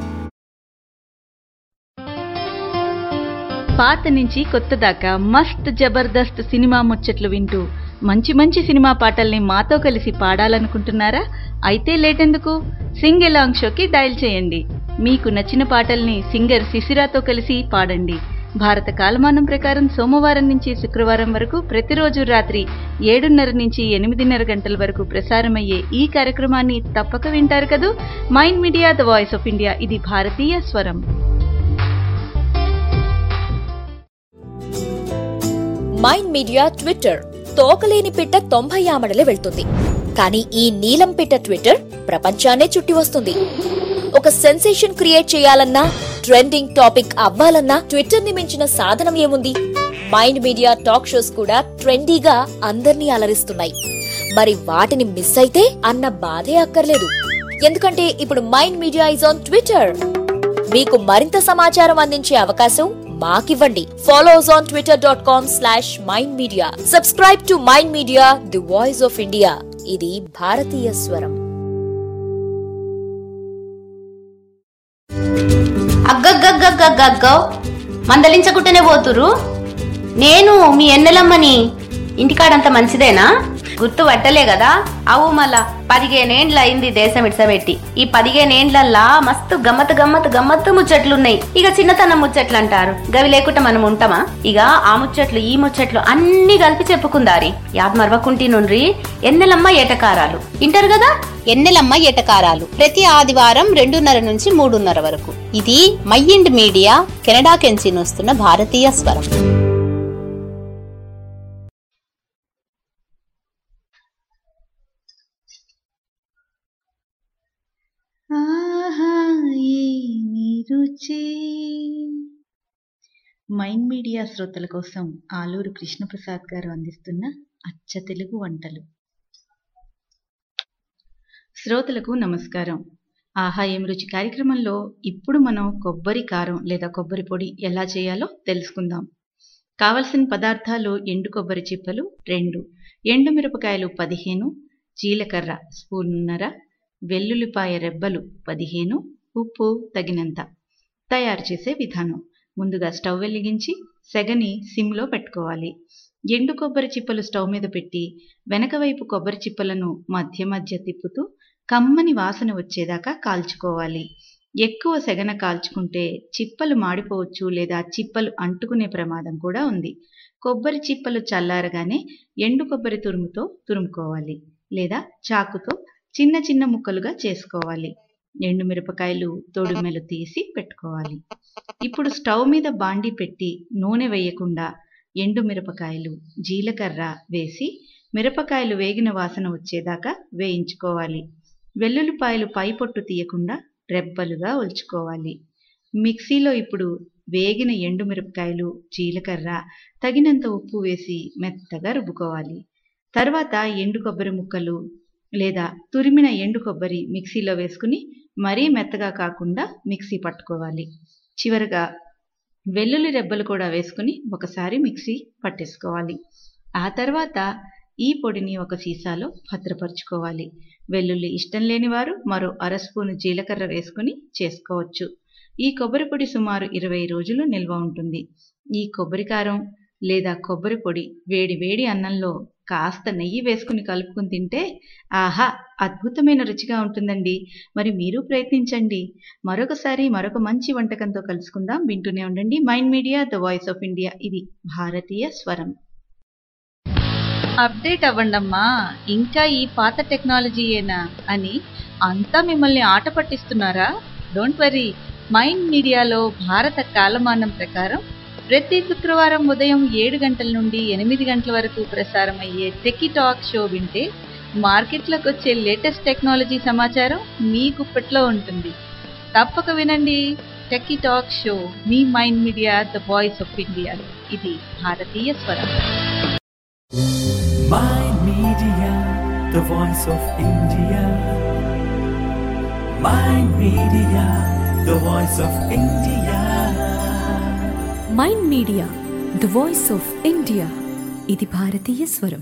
పాత నుంచి కొత్త దాకా మస్త్ జబర్దస్త్ సినిమా ముచ్చట్లు వింటూ మంచి మంచి సినిమా పాటల్ని మాతో కలిసి పాడాలనుకుంటున్నారా అయితే లేటెందుకు సింగ్ ఎలాంగ్ షోకి డయల్ చేయండి మీకు నచ్చిన పాటల్ని సింగర్ శిశిరాతో కలిసి పాడండి భారత కాలమానం ప్రకారం సోమవారం నుంచి శుక్రవారం వరకు ప్రతిరోజు రాత్రి ఏడున్నర నుంచి ఎనిమిదిన్నర గంటల వరకు ప్రసారమయ్యే ఈ కార్యక్రమాన్ని తప్పక వింటారు కదూ mind media the voice of India ఇది భారతీయ స్వరం మైండ్ మీడియా ట్విట్టర్ తోకలేని పిట్ట తొంభై ఆమడలే వెళ్తుంది కానీ ఈ నీలం పిట్ట ట్విట్టర్ ప్రపంచాన్నే చుట్టి వస్తుంది ఒక సెన్సేషన్ క్రియేట్ చేయాలన్నా ట్రెండింగ్ టాపిక్ అవ్వాలన్నా ట్విట్టర్ ని మించిన సాధనం ఏముంది మైండ్ మీడియా టాక్ షోస్ కూడా ట్రెండీగా అందర్నీ అలరిస్తున్నాయి మరి వాటిని మిస్ అయితే అన్న బాధే అక్కర్లేదు ఎందుకంటే ఇప్పుడు mind media is on Twitter మీకు మరింత సమాచారం అందించే అవకాశం మాకివ్వండి follow us on Twitter dot com slash mind media subscribe to mind media the voice of India ఇది భారతీయ స్వరం అగ్గగ్గగ్గగ్గగ్గో మందలించకుంటేనే పోతురు నేను మీ ఎన్నెలమ్మని ఇంటికాడంత మంచిదేనా గుర్తు పట్టలే కదా అవు మళ్ళా పదిహేనేండ్ల అయింది దేశం ఇడ్సబెట్టి ఈ పదిహేనేండ్లల్లా మస్తు గమ్మత్ గమ్మత్ గమ్మత్తు ముచ్చట్లున్నాయి ఇక చిన్నతనం ముచ్చట్లు అంటారు గవి లేకుండా మనం ఉంటామా ఇక ఆ ముచ్చట్లు ఈ ముచ్చట్లు అన్ని కలిపి చెప్పుకుందారి యాద్ మరవకుంటి నుండ్రి ఎన్నెలమ్మ ఏటకారాలు ఇంటారు కదా ఎన్నెలమ్మ ఎటకారాలు ప్రతి ఆదివారం రెండున్నర నుంచి మూడున్నర వరకు ఇది మైండ్ మీడియా కెనడా కెంచి వస్తున్న భారతీయ స్వరం ఆహా ఏమి రుచి మైండ్ మీడియా శ్రోతల కోసం ఆలూరు కృష్ణప్రసాద్ గారు అందిస్తున్న అచ్చ తెలుగు వంటలు శ్రోతలకు నమస్కారం ఆహా ఏం రుచి కార్యక్రమంలో ఇప్పుడు మనం కొబ్బరి కారం లేదా కొబ్బరి పొడి ఎలా చేయాలో తెలుసుకుందాం కావలసిన పదార్థాలు ఎండు కొబ్బరి చిప్పలు రెండు ఎండు మిరపకాయలు పదిహేను జీలకర్ర స్పూన్నర వెల్లుల్లిపాయ రెబ్బలు పదిహేను ఉప్పు తగినంత తయారు చేసే విధానం ముందుగా స్టవ్ వెలిగించి సెగని సిమ్లో పెట్టుకోవాలి ఎండు కొబ్బరి చిప్పలు స్టవ్ మీద పెట్టి వెనక వైపు కొబ్బరి చిప్పలను మధ్య మధ్య తిప్పుతూ కమ్మని వాసన వచ్చేదాకా కాల్చుకోవాలి ఎక్కువ సెగన కాల్చుకుంటే చిప్పలు మాడిపోవచ్చు లేదా చిప్పలు అంటుకునే ప్రమాదం కూడా ఉంది కొబ్బరి చిప్పలు చల్లారగానే ఎండు కొబ్బరి తురుముతో తురుముకోవాలి లేదా చాకుతో చిన్న చిన్న ముక్కలుగా చేసుకోవాలి ఎండు మిరపకాయలు తొడిమెలు తీసి పెట్టుకోవాలి ఇప్పుడు స్టవ్ మీద బాండి పెట్టి నూనె వేయకుండా ఎండు మిరపకాయలు జీలకర్ర వేసి మిరపకాయలు వేగిన వాసన వచ్చేదాకా వేయించుకోవాలి వెల్లుల్లిపాయలు పై పొట్టు తీయకుండా రెబ్బలుగా ఒలుచుకోవాలి మిక్సీలో ఇప్పుడు వేగిన ఎండు మిరపకాయలు జీలకర్ర తగినంత ఉప్పు వేసి మెత్తగా రుబ్బుకోవాలి తర్వాత ఎండు కొబ్బరి ముక్కలు లేదా తురిమిన ఎండు కొబ్బరి మిక్సీలో వేసుకుని మరీ మెత్తగా కాకుండా మిక్సీ పట్టుకోవాలి చివరగా వెల్లుల్లి రెబ్బలు కూడా వేసుకుని ఒకసారి మిక్సీ పట్టేసుకోవాలి ఆ తర్వాత ఈ పొడిని ఒక సీసాలో భద్రపరుచుకోవాలి వెల్లుల్లి ఇష్టం లేని వారు మరో అర స్పూను జీలకర్ర వేసుకుని చేసుకోవచ్చు ఈ కొబ్బరి పొడి సుమారు ఇరవై రోజులు నిల్వ ఉంటుంది ఈ కొబ్బరి కారం లేదా కొబ్బరి పొడి వేడి వేడి అన్నంలో కాస్త నెయ్యి వేసుకుని కలుపుకుని తింటే ఆహా అద్భుతమైన రుచిగా ఉంటుందండి మరి మీరు ప్రయత్నించండి మరొకసారి మరొక మంచి వంటకంతో కలుసుకుందాం వింటూనే ఉండండి mind media the voice of India ఇది భారతీయ స్వరం అప్డేట్ అవ్వండమ్మా ఇంకా ఈ పాత టెక్నాలజీయేనా అని అంతా మిమ్మల్ని ఆట పట్టిస్తున్నారా డోంట్ వరీ మైండ్ మీడియాలో భారత కాలమానం ప్రకారం ప్రతి శుక్రవారం ఉదయం ఏడు గంటల నుండి ఎనిమిది గంటల వరకు ప్రసారం అయ్యే టెకీ టాక్ షో వింటే మార్కెట్లోకి వచ్చే లేటెస్ట్ టెక్నాలజీ సమాచారం మీ గుప్పట్లో ఉంటుంది తప్పక వినండి టెకీ టాక్ షో మీ mind media the voice of India ఇది భారతీయ స్వరం Mind Media, the voice of India. Mind Media, the voice of India. Mind media the voice of India ఇది భారతీయ స్వరం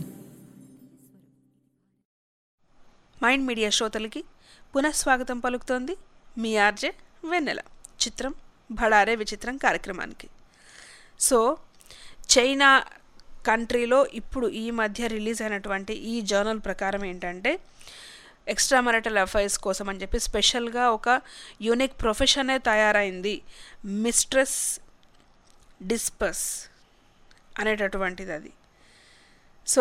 మైండ్ మీడియా శ్రోతలకి పునఃస్వాగతం పలుకుతోంది మీ ఆర్జే వెన్నెల చిత్రం భడారే విచిత్రం కార్యక్రమానికి సో చైనా కంట్రీలో ఇప్పుడు ఈ మధ్య రిలీజ్ అయినటువంటి ఈ జర్నల్ ప్రకారం ఏంటంటే ఎక్స్ట్రా marital అఫైర్స్ కోసం అని చెప్పి స్పెషల్గా ఒక యూనిక్ ప్రొఫెషనే తయారైంది మిస్ట్రెస్ డిస్పస్ అనేటటువంటిది అది సో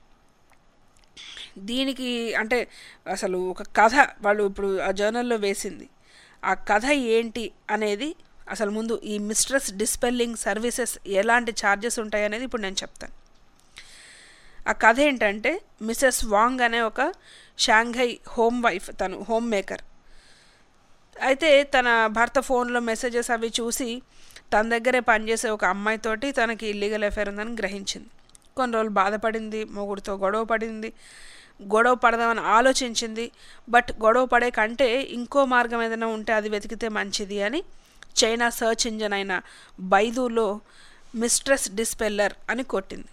దీనికి అంటే అసలు ఒక కథ వాళ్ళు ఇప్పుడు ఆ జర్నల్లో వేసింది ఆ కథ ఏంటి అనేది అసలు ముందు ఈ మిస్ట్రెస్ డిస్పెల్లింగ్ సర్వీసెస్ ఎలాంటి ఛార్జెస్ ఉంటాయి అనేది ఇప్పుడు నేను చెప్తాను ఆ కథ ఏంటంటే మిసెస్ వాంగ్ అనే ఒక షాంఘై హోమ్ వైఫ్ తను హోమ్ మేకర్ అయితే తన భర్త ఫోన్లో మెసేజెస్ అవి చూసి తన దగ్గరే పనిచేసే ఒక అమ్మాయితోటి తనకి ఇల్లీగల్ అఫేర్ ఉందని గ్రహించింది కొన్ని రోజులు బాధపడింది మొగుడితో గొడవ పడింది గొడవ పడదామని ఆలోచించింది బట్ గొడవ పడే కంటే ఇంకో మార్గం ఏదైనా ఉంటే అది వెతికితే మంచిది అని చైనా సర్చ్ ఇంజన్ అయిన బైదూలో మిస్ట్రెస్ డిస్పెల్లర్ అని కొట్టింది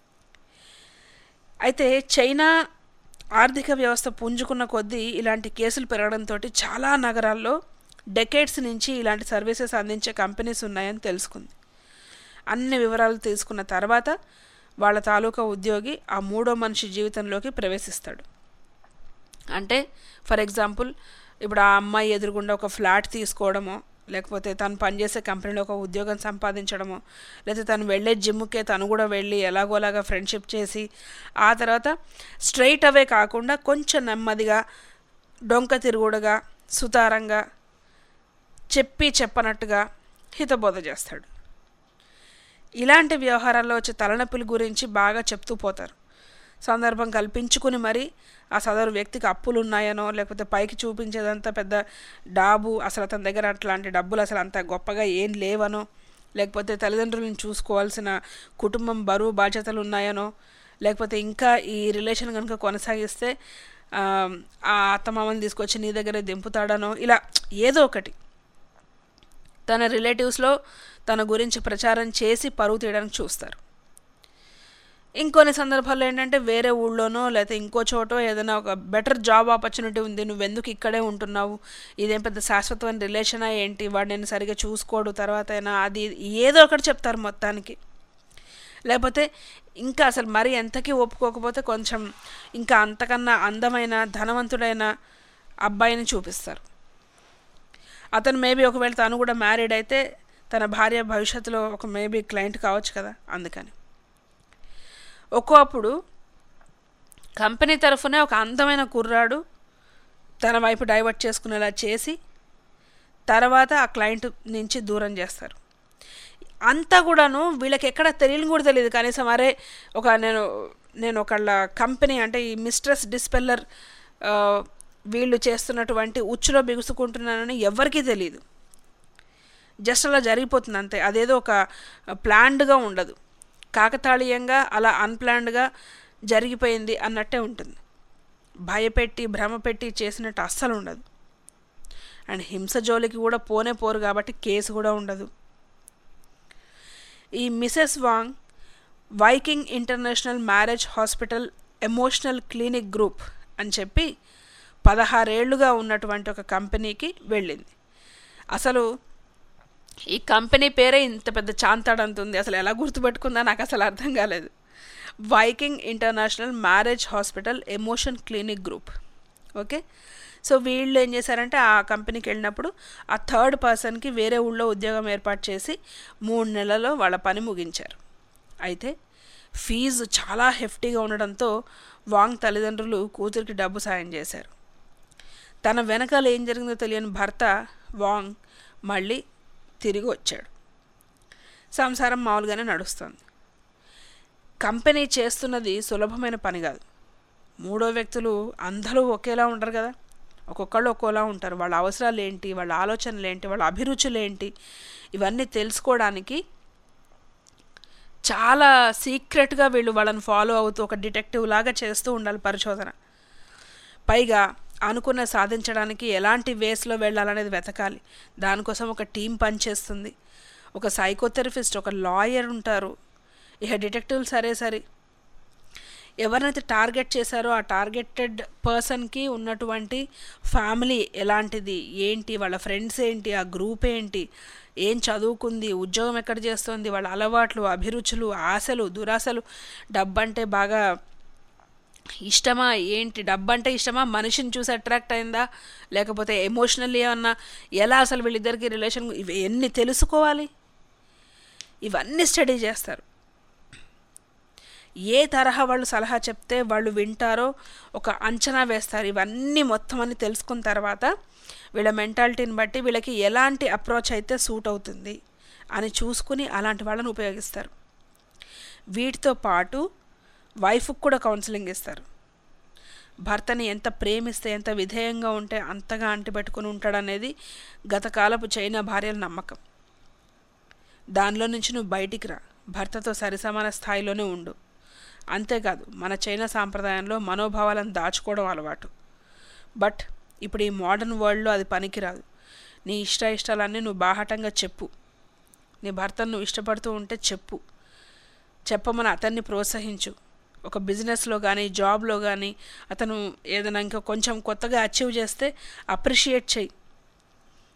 అయితే చైనా ఆర్థిక వ్యవస్థ పుంజుకున్న కొద్దీ ఇలాంటి కేసులు పెరగడంతో చాలా నగరాల్లో డెకేడ్స్ నుంచి ఇలాంటి సర్వీసెస్ అందించే కంపెనీస్ ఉన్నాయని తెలుసుకుంది అన్ని వివరాలు తీసుకున్న తర్వాత వాళ్ళ తాలూకా ఉద్యోగి ఆ మూడో మనిషి జీవితంలోకి ప్రవేశిస్తాడు అంటే ఫర్ ఎగ్జాంపుల్ ఇప్పుడు ఆ అమ్మాయి ఎదురుగుండా ఒక ఫ్లాట్ తీసుకోవడమో లేకపోతే తను పనిచేసే కంపెనీలో ఒక ఉద్యోగం సంపాదించడమో లేకపోతే తను వెళ్ళే జిమ్కే తను కూడా వెళ్ళి ఎలాగోలాగా ఫ్రెండ్షిప్ చేసి ఆ తర్వాత స్ట్రైట్ అవే కాకుండా కొంచెం నెమ్మదిగా డొంక తిరుగుడుగా సుతారంగా చెప్పి చెప్పనట్టుగా హితబోధ చేస్తాడు ఇలాంటి వ్యవహారాల్లో వచ్చే తలనొప్పుల గురించి బాగా చెప్తూ పోతారు సందర్భం కల్పించుకుని మరి ఆ సదరు వ్యక్తికి అప్పులు ఉన్నాయనో లేకపోతే పైకి చూపించేదంతా పెద్ద డాబు అసలు అతని దగ్గర అట్లాంటి డబ్బులు అసలు అంత గొప్పగా ఏం లేవనో లేకపోతే తల్లిదండ్రులను చూసుకోవాల్సిన కుటుంబం బరువు బాధ్యతలు ఉన్నాయనో లేకపోతే ఇంకా ఈ రిలేషన్ కనుక కొనసాగిస్తే ఆ, ఆ అత్తమామని తీసుకొచ్చి నీ దగ్గరే దింపుతాడనో ఇలా ఏదో ఒకటి తన రిలేటివ్స్లో తన గురించి ప్రచారం చేసి పరువు తీయడానికి చూస్తారు ఇంకొన్ని సందర్భాల్లో ఏంటంటే వేరే ఊళ్ళోనో లేకపోతే ఇంకో చోటో ఏదైనా ఒక బెటర్ జాబ్ ఆపర్చునిటీ ఉంది నువ్వెందుకు ఇక్కడే ఉంటున్నావు ఇదేం పెద్ద శాశ్వతమైన రిలేషనా ఏంటి వాడు నేను సరిగా చూసుకోడు తర్వాత అయినా అది ఏదో ఒకటి చెప్తారు మొత్తానికి లేకపోతే ఇంకా అసలు మరి ఎంతకీ ఒప్పుకోకపోతే కొంచెం ఇంకా అంతకన్నా అందమైన ధనవంతుడైన అబ్బాయిని చూపిస్తారు అతను మేబీ ఒకవేళ తను కూడా మ్యారీడ్ అయితే తన భార్య భవిష్యత్తులో ఒక మేబీ క్లయింట్ కావచ్చు కదా అందుకని ఒక్కోప్పుడు కంపెనీ తరఫునే ఒక అందమైన కుర్రాడు తన వైపు డైవర్ట్ చేసుకునేలా చేసి తర్వాత ఆ క్లయింట్ నుంచి దూరం చేస్తారు అంతా కూడాను వీళ్ళకి ఎక్కడ తెలియని కూడా తెలియదు కనీసం అరే ఒక నేను నేను ఒకళ్ళ కంపెనీ అంటే ఈ మిస్ట్రెస్ డిస్పెల్లర్ వీళ్ళు చేస్తున్నటువంటి ఉచ్చులో బిగుసుకుంటున్నానని ఎవరికీ తెలియదు జస్ట్ అలా జరిగిపోతుంది అంతే అదేదో ఒక ప్లాన్డ్గా ఉండదు కాకతాళీయంగా అలా అన్ప్లాన్డ్గా జరిగిపోయింది అన్నట్టే ఉంటుంది భయపెట్టి భ్రమ పెట్టి చేసినట్టు అస్సలు ఉండదు అండ్ హింస జోలికి కూడా పోనే పోరు కాబట్టి కేసు కూడా ఉండదు ఈ Mrs Wang Viking international marriage hospital emotional clinic group అని చెప్పి పదహారేళ్లుగా ఉన్నటువంటి ఒక కంపెనీకి వెళ్ళింది అసలు ఈ కంపెనీ పేరే ఇంత పెద్ద చాంతాడంత ఉంది అసలు ఎలా గుర్తుపెట్టుకుందా నాకు అసలు అర్థం కాలేదు Viking international marriage hospital emotion clinic group okay so వీళ్ళు ఏం చేశారంటే ఆ కంపెనీకి వెళ్ళినప్పుడు ఆ థర్డ్ పర్సన్కి వేరే ఊళ్ళో ఉద్యోగం ఏర్పాటు చేసి మూడు నెలల్లో వాళ్ళ పని ముగించారు అయితే ఫీజు చాలా హెఫ్టీగా ఉండడంతో వాంగ్ తల్లిదండ్రులు కూతురికి డబ్బు సాయం చేశారు తన వెనకాల ఏం జరిగిందో తెలియని భర్త వాంగ్ మళ్ళీ తిరిగి వచ్చాడు సంసారం మామూలుగానే నడుస్తుంది కంపెనీ చేస్తున్నది సులభమైన పని కాదు మూడో వ్యక్తులు అందరూ ఒకేలా ఉండరు కదా ఒక్కొక్కళ్ళు ఒక్కోలా ఉంటారు వాళ్ళ అవసరాలు ఏంటి వాళ్ళ ఆలోచనలు ఏంటి వాళ్ళ అభిరుచులు ఏంటి ఇవన్నీ తెలుసుకోవడానికి చాలా సీక్రెట్గా వీళ్ళు వాళ్ళని ఫాలో అవుతూ ఒక డిటెక్టివ్ లాగా చేస్తూ ఉండాలి పరిశోధన పైగా అనుకున్న సాధించడానికి ఎలాంటి వేస్లో వెళ్ళాలనేది వెతకాలి దానికోసం ఒక టీం పనిచేస్తుంది ఒక సైకోథెరపిస్ట్ ఒక లాయర్ ఉంటారు ఇక డిటెక్టివ్లు సరే సరే ఎవరినైతే టార్గెట్ చేశారో ఆ టార్గెటెడ్ పర్సన్కి ఉన్నటువంటి ఫ్యామిలీ ఎలాంటిది ఏంటి వాళ్ళ ఫ్రెండ్స్ ఏంటి ఆ గ్రూప్ ఏంటి ఏం చదువుకుంది ఉద్యోగం ఎక్కడ చేస్తుంది వాళ్ళ అలవాట్లు అభిరుచులు ఆశలు దురాశలు డబ్బంటే బాగా ఇష్టమా ఏంటి డబ్బు అంటే ఇష్టమా మనిషిని చూసి అట్రాక్ట్ అయిందా లేకపోతే ఎమోషనల్లీ ఏమన్నా ఎలా అసలు వీళ్ళిద్దరికి రిలేషన్ ఇవి ఎన్ని తెలుసుకోవాలి ఇవన్నీ స్టడీ చేస్తారు ఏ తరహా వాళ్ళు సలహా చెప్తే వాళ్ళు వింటారో ఒక అంచనా వేస్తారు ఇవన్నీ మొత్తం అన్ని తెలుసుకున్న తర్వాత వీళ్ళ మెంటాలిటీని బట్టి వీళ్ళకి ఎలాంటి అప్రోచ్ అయితే సూట్ అవుతుంది అని చూసుకుని అలాంటి వాళ్ళని ఉపయోగిస్తారు వీటితో పాటు వైఫ్కి కూడా కౌన్సిలింగ్ ఇస్తారు భర్తని ఎంత ప్రేమిస్తే ఎంత విధేయంగా ఉంటే అంతగా అంటిపెట్టుకుని ఉంటాడనేది గతకాలపు చైనా భార్యల నమ్మకం దానిలో నుంచి నువ్వు బయటికి రా భర్తతో సరిసమాన స్థాయిలోనే ఉండు అంతేకాదు మన చైనా సాంప్రదాయంలో మనోభావాలను దాచుకోవడం అలవాటు బట్ ఇప్పుడు ఈ మోడర్న్ వరల్డ్లో అది పనికిరాదు నీ ఇష్ట ఇష్టాలన్నీ నువ్వు బాహటంగా చెప్పు నీ భర్తను నువ్వు ఇష్టపడుతూ ఉంటే చెప్పు చెప్పమని అతన్ని ప్రోత్సహించు ఒక బిజినెస్లో కానీ జాబ్లో కానీ అతను ఏదైనా ఇంకా కొంచెం కొత్తగా అచీవ్ చేస్తే అప్రిషియేట్ చెయ్యి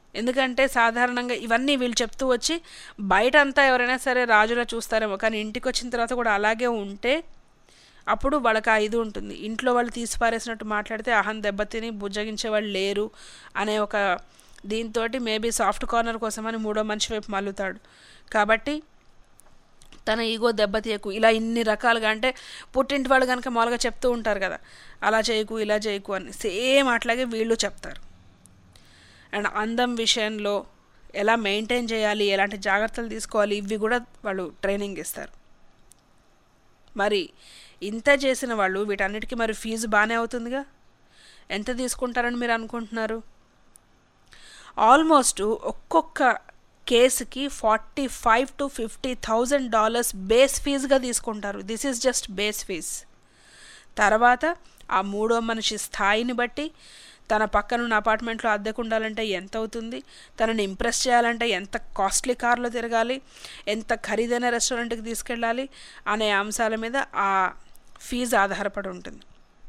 ఎందుకంటే సాధారణంగా ఇవన్నీ వీళ్ళు చెప్తూ వచ్చి బయట అంతా ఎవరైనా సరే రాజులా చూస్తారేమో కానీ ఇంటికి వచ్చిన తర్వాత కూడా అలాగే ఉంటే అప్పుడు వాళ్ళకి ఆ ఇది ఉంటుంది ఇంట్లో వాళ్ళు తీసి పారేసినట్టు మాట్లాడితే అహం దెబ్బతిని బుజ్జగించే వాళ్ళు లేరు అనే ఒక దీంతో మేబీ సాఫ్ట్ కార్నర్ కోసమని మూడో మనిషి వైపు మల్లుతాడు కాబట్టి తన ఈగో దెబ్బతీయకు ఇలా ఇన్ని రకాలుగా అంటే పుట్టింటి వాళ్ళు కనుక మామూలుగా చెప్తూ ఉంటారు కదా అలా చేయకు ఇలా చేయకు అని సేమ్ అట్లాగే వీళ్ళు చెప్తారు అండ్ అందం విషయంలో ఎలా మెయింటైన్ చేయాలి ఎలాంటి జాగ్రత్తలు తీసుకోవాలి ఇవి కూడా వాళ్ళు ట్రైనింగ్ ఇస్తారు మరి ఇంత చేసిన వాళ్ళు వీటన్నిటికీ మరి ఫీజు బాగానే అవుతుందిగా ఎంత తీసుకుంటారని మీరు అనుకుంటున్నారు ఆల్మోస్ట్ ఒక్కొక్క కేసుకి forty five to fifty thousand dollars base ఫీజుగా తీసుకుంటారు this is just base fees తర్వాత ఆ మూడో మనిషి స్థాయిని బట్టి తన పక్కనున్న అపార్ట్మెంట్లో అద్దెకు ఉండాలంటే ఎంత అవుతుంది తనని ఇంప్రెస్ చేయాలంటే ఎంత కాస్ట్లీ కార్లో తిరగాలి ఎంత ఖరీదైన రెస్టారెంట్కి తీసుకెళ్ళాలి అనే అంశాల మీద ఆ ఫీజు ఆధారపడి ఉంటుంది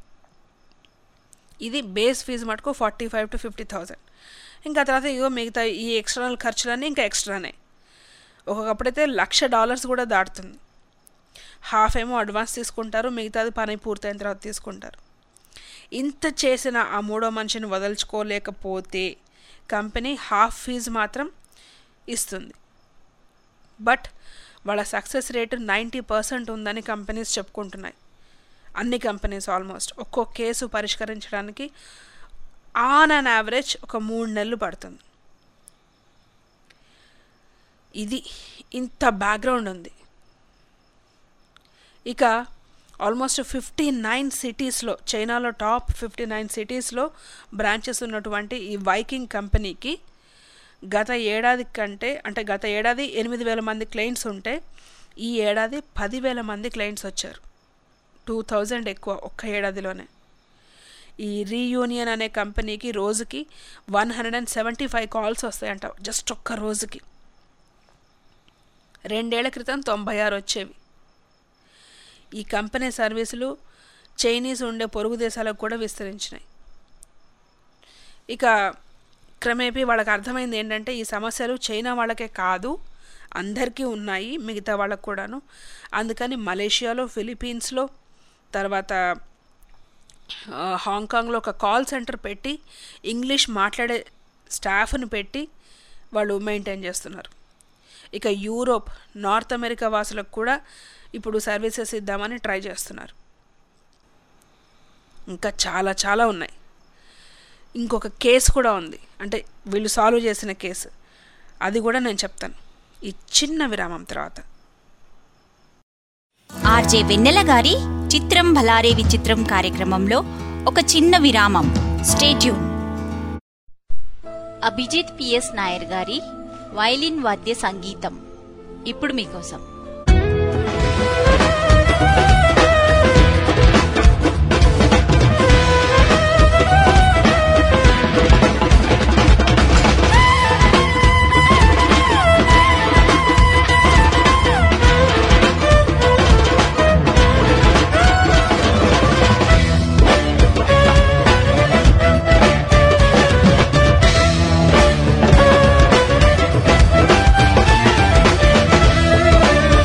ఇది బేస్ ఫీజు మటుకు forty five to fifty thousand ఇంకా తర్వాత ఇగో మిగతా ఈ ఎక్స్టర్నల్ ఖర్చులన్నీ ఇంకా ఎక్స్ట్రానే ఒక్కొక్కప్పుడైతే లక్ష డాలర్స్ కూడా దాటుతుంది హాఫ్ ఏమో అడ్వాన్స్ తీసుకుంటారు మిగతాది పని పూర్తయిన తర్వాత తీసుకుంటారు ఇంత చేసిన ఆ మూడో మనిషిని వదల్చుకోలేకపోతే కంపెనీ హాఫ్ ఫీజు మాత్రం ఇస్తుంది బట్ వాళ్ళ సక్సెస్ రేటు నైంటీ పర్సెంట్ ఉందని కంపెనీస్ చెప్పుకుంటున్నాయి అన్ని కంపెనీస్ ఆల్మోస్ట్ ఒక్కో కేసు పరిష్కరించడానికి ఆన్ అన్ యావరేజ్ ఒక మూడు నెలలు పడుతుంది ఇది ఇంత బ్యాక్గ్రౌండ్ ఉంది ఇక ఆల్మోస్ట్ ఫిఫ్టీ నైన్ సిటీస్లో చైనాలో టాప్ ఫిఫ్టీ నైన్ సిటీస్లో బ్రాంచెస్ ఉన్నటువంటి ఈ వైకింగ్ కంపెనీకి గత ఏడాది కంటే అంటే గత ఏడాది ఎనిమిది వేల మంది క్లయింట్స్ ఉంటే ఈ ఏడాది పదివేల మంది క్లయింట్స్ వచ్చారు టూ థౌజండ్ ఎక్కువ ఒక్క ఏడాదిలోనే ఈ రీయూనియన్ అనే కంపెనీకి రోజుకి one hundred and seventy five calls just జస్ట్ ఒక్క రోజుకి రెండేళ్ల క్రితం తొంభై ఆరు వచ్చేవి ఈ కంపెనీ సర్వీసులు చైనీస్ ఉండే పొరుగు దేశాలకు కూడా విస్తరించినాయి ఇక క్రమేపీ వాళ్ళకి అర్థమైంది ఏంటంటే ఈ సమస్యలు చైనా వాళ్ళకే కాదు అందరికీ ఉన్నాయి మిగతా వాళ్ళకు కూడాను అందుకని మలేషియాలో ఫిలిపీన్స్లో తర్వాత హాంకాంగ్లో ఒక కాల్ సెంటర్ పెట్టి ఇంగ్లీష్ మాట్లాడే స్టాఫ్ని పెట్టి వాళ్ళు మెయింటైన్ చేస్తున్నారు ఇక యూరోప్ నార్త్ అమెరికా వాసులకు కూడా ఇప్పుడు సర్వీసెస్ ఇద్దామని ట్రై చేస్తున్నారు ఇంకా చాలా చాలా ఉన్నాయి ఇంకొక కేసు కూడా ఉంది అంటే వీళ్ళు సాల్వ్ చేసిన కేసు అది కూడా నేను చెప్తాను ఈ చిన్న విరామం తర్వాత ఆర్జే వెన్నెల గారి చిత్రం భలారే విచిత్రం కార్యక్రమంలో ఒక చిన్న విరామం స్టేట్యూన్ అభిజిత్ పిఎస్ నాయర్ గారి వైలిన్ వాద్య సంగీతం ఇప్పుడు మీకోసం Thank you.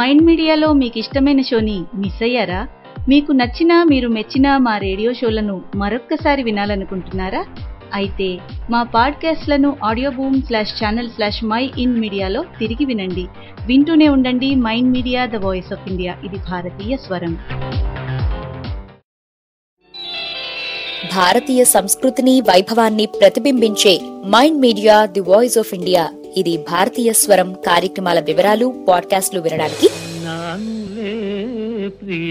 మైండ్ మీడియాలో మీకు ఇష్టమైన షోని మిస్ అయ్యారా మీకు నచ్చిన మీరు మెచ్చిన మా రేడియో షోలను మరొక్కసారి వినాలనుకుంటున్నారా అయితే మా పాడ్కాస్ట్లను audio boom slash channel slash mind మీడియాలో తిరిగి వినండి వింటూనే ఉండండి mind media the voice of India ఇది భారతీయ స్వరం భారతీయ సంస్కృతిని వైభవాన్ని ప్రతిబింబించే mind media the voice of India ఇది భారతీయ స్వరం కార్యక్రమాల వివరాలు పాడ్కాస్ట్లు వినడానికి నానులే ప్రియ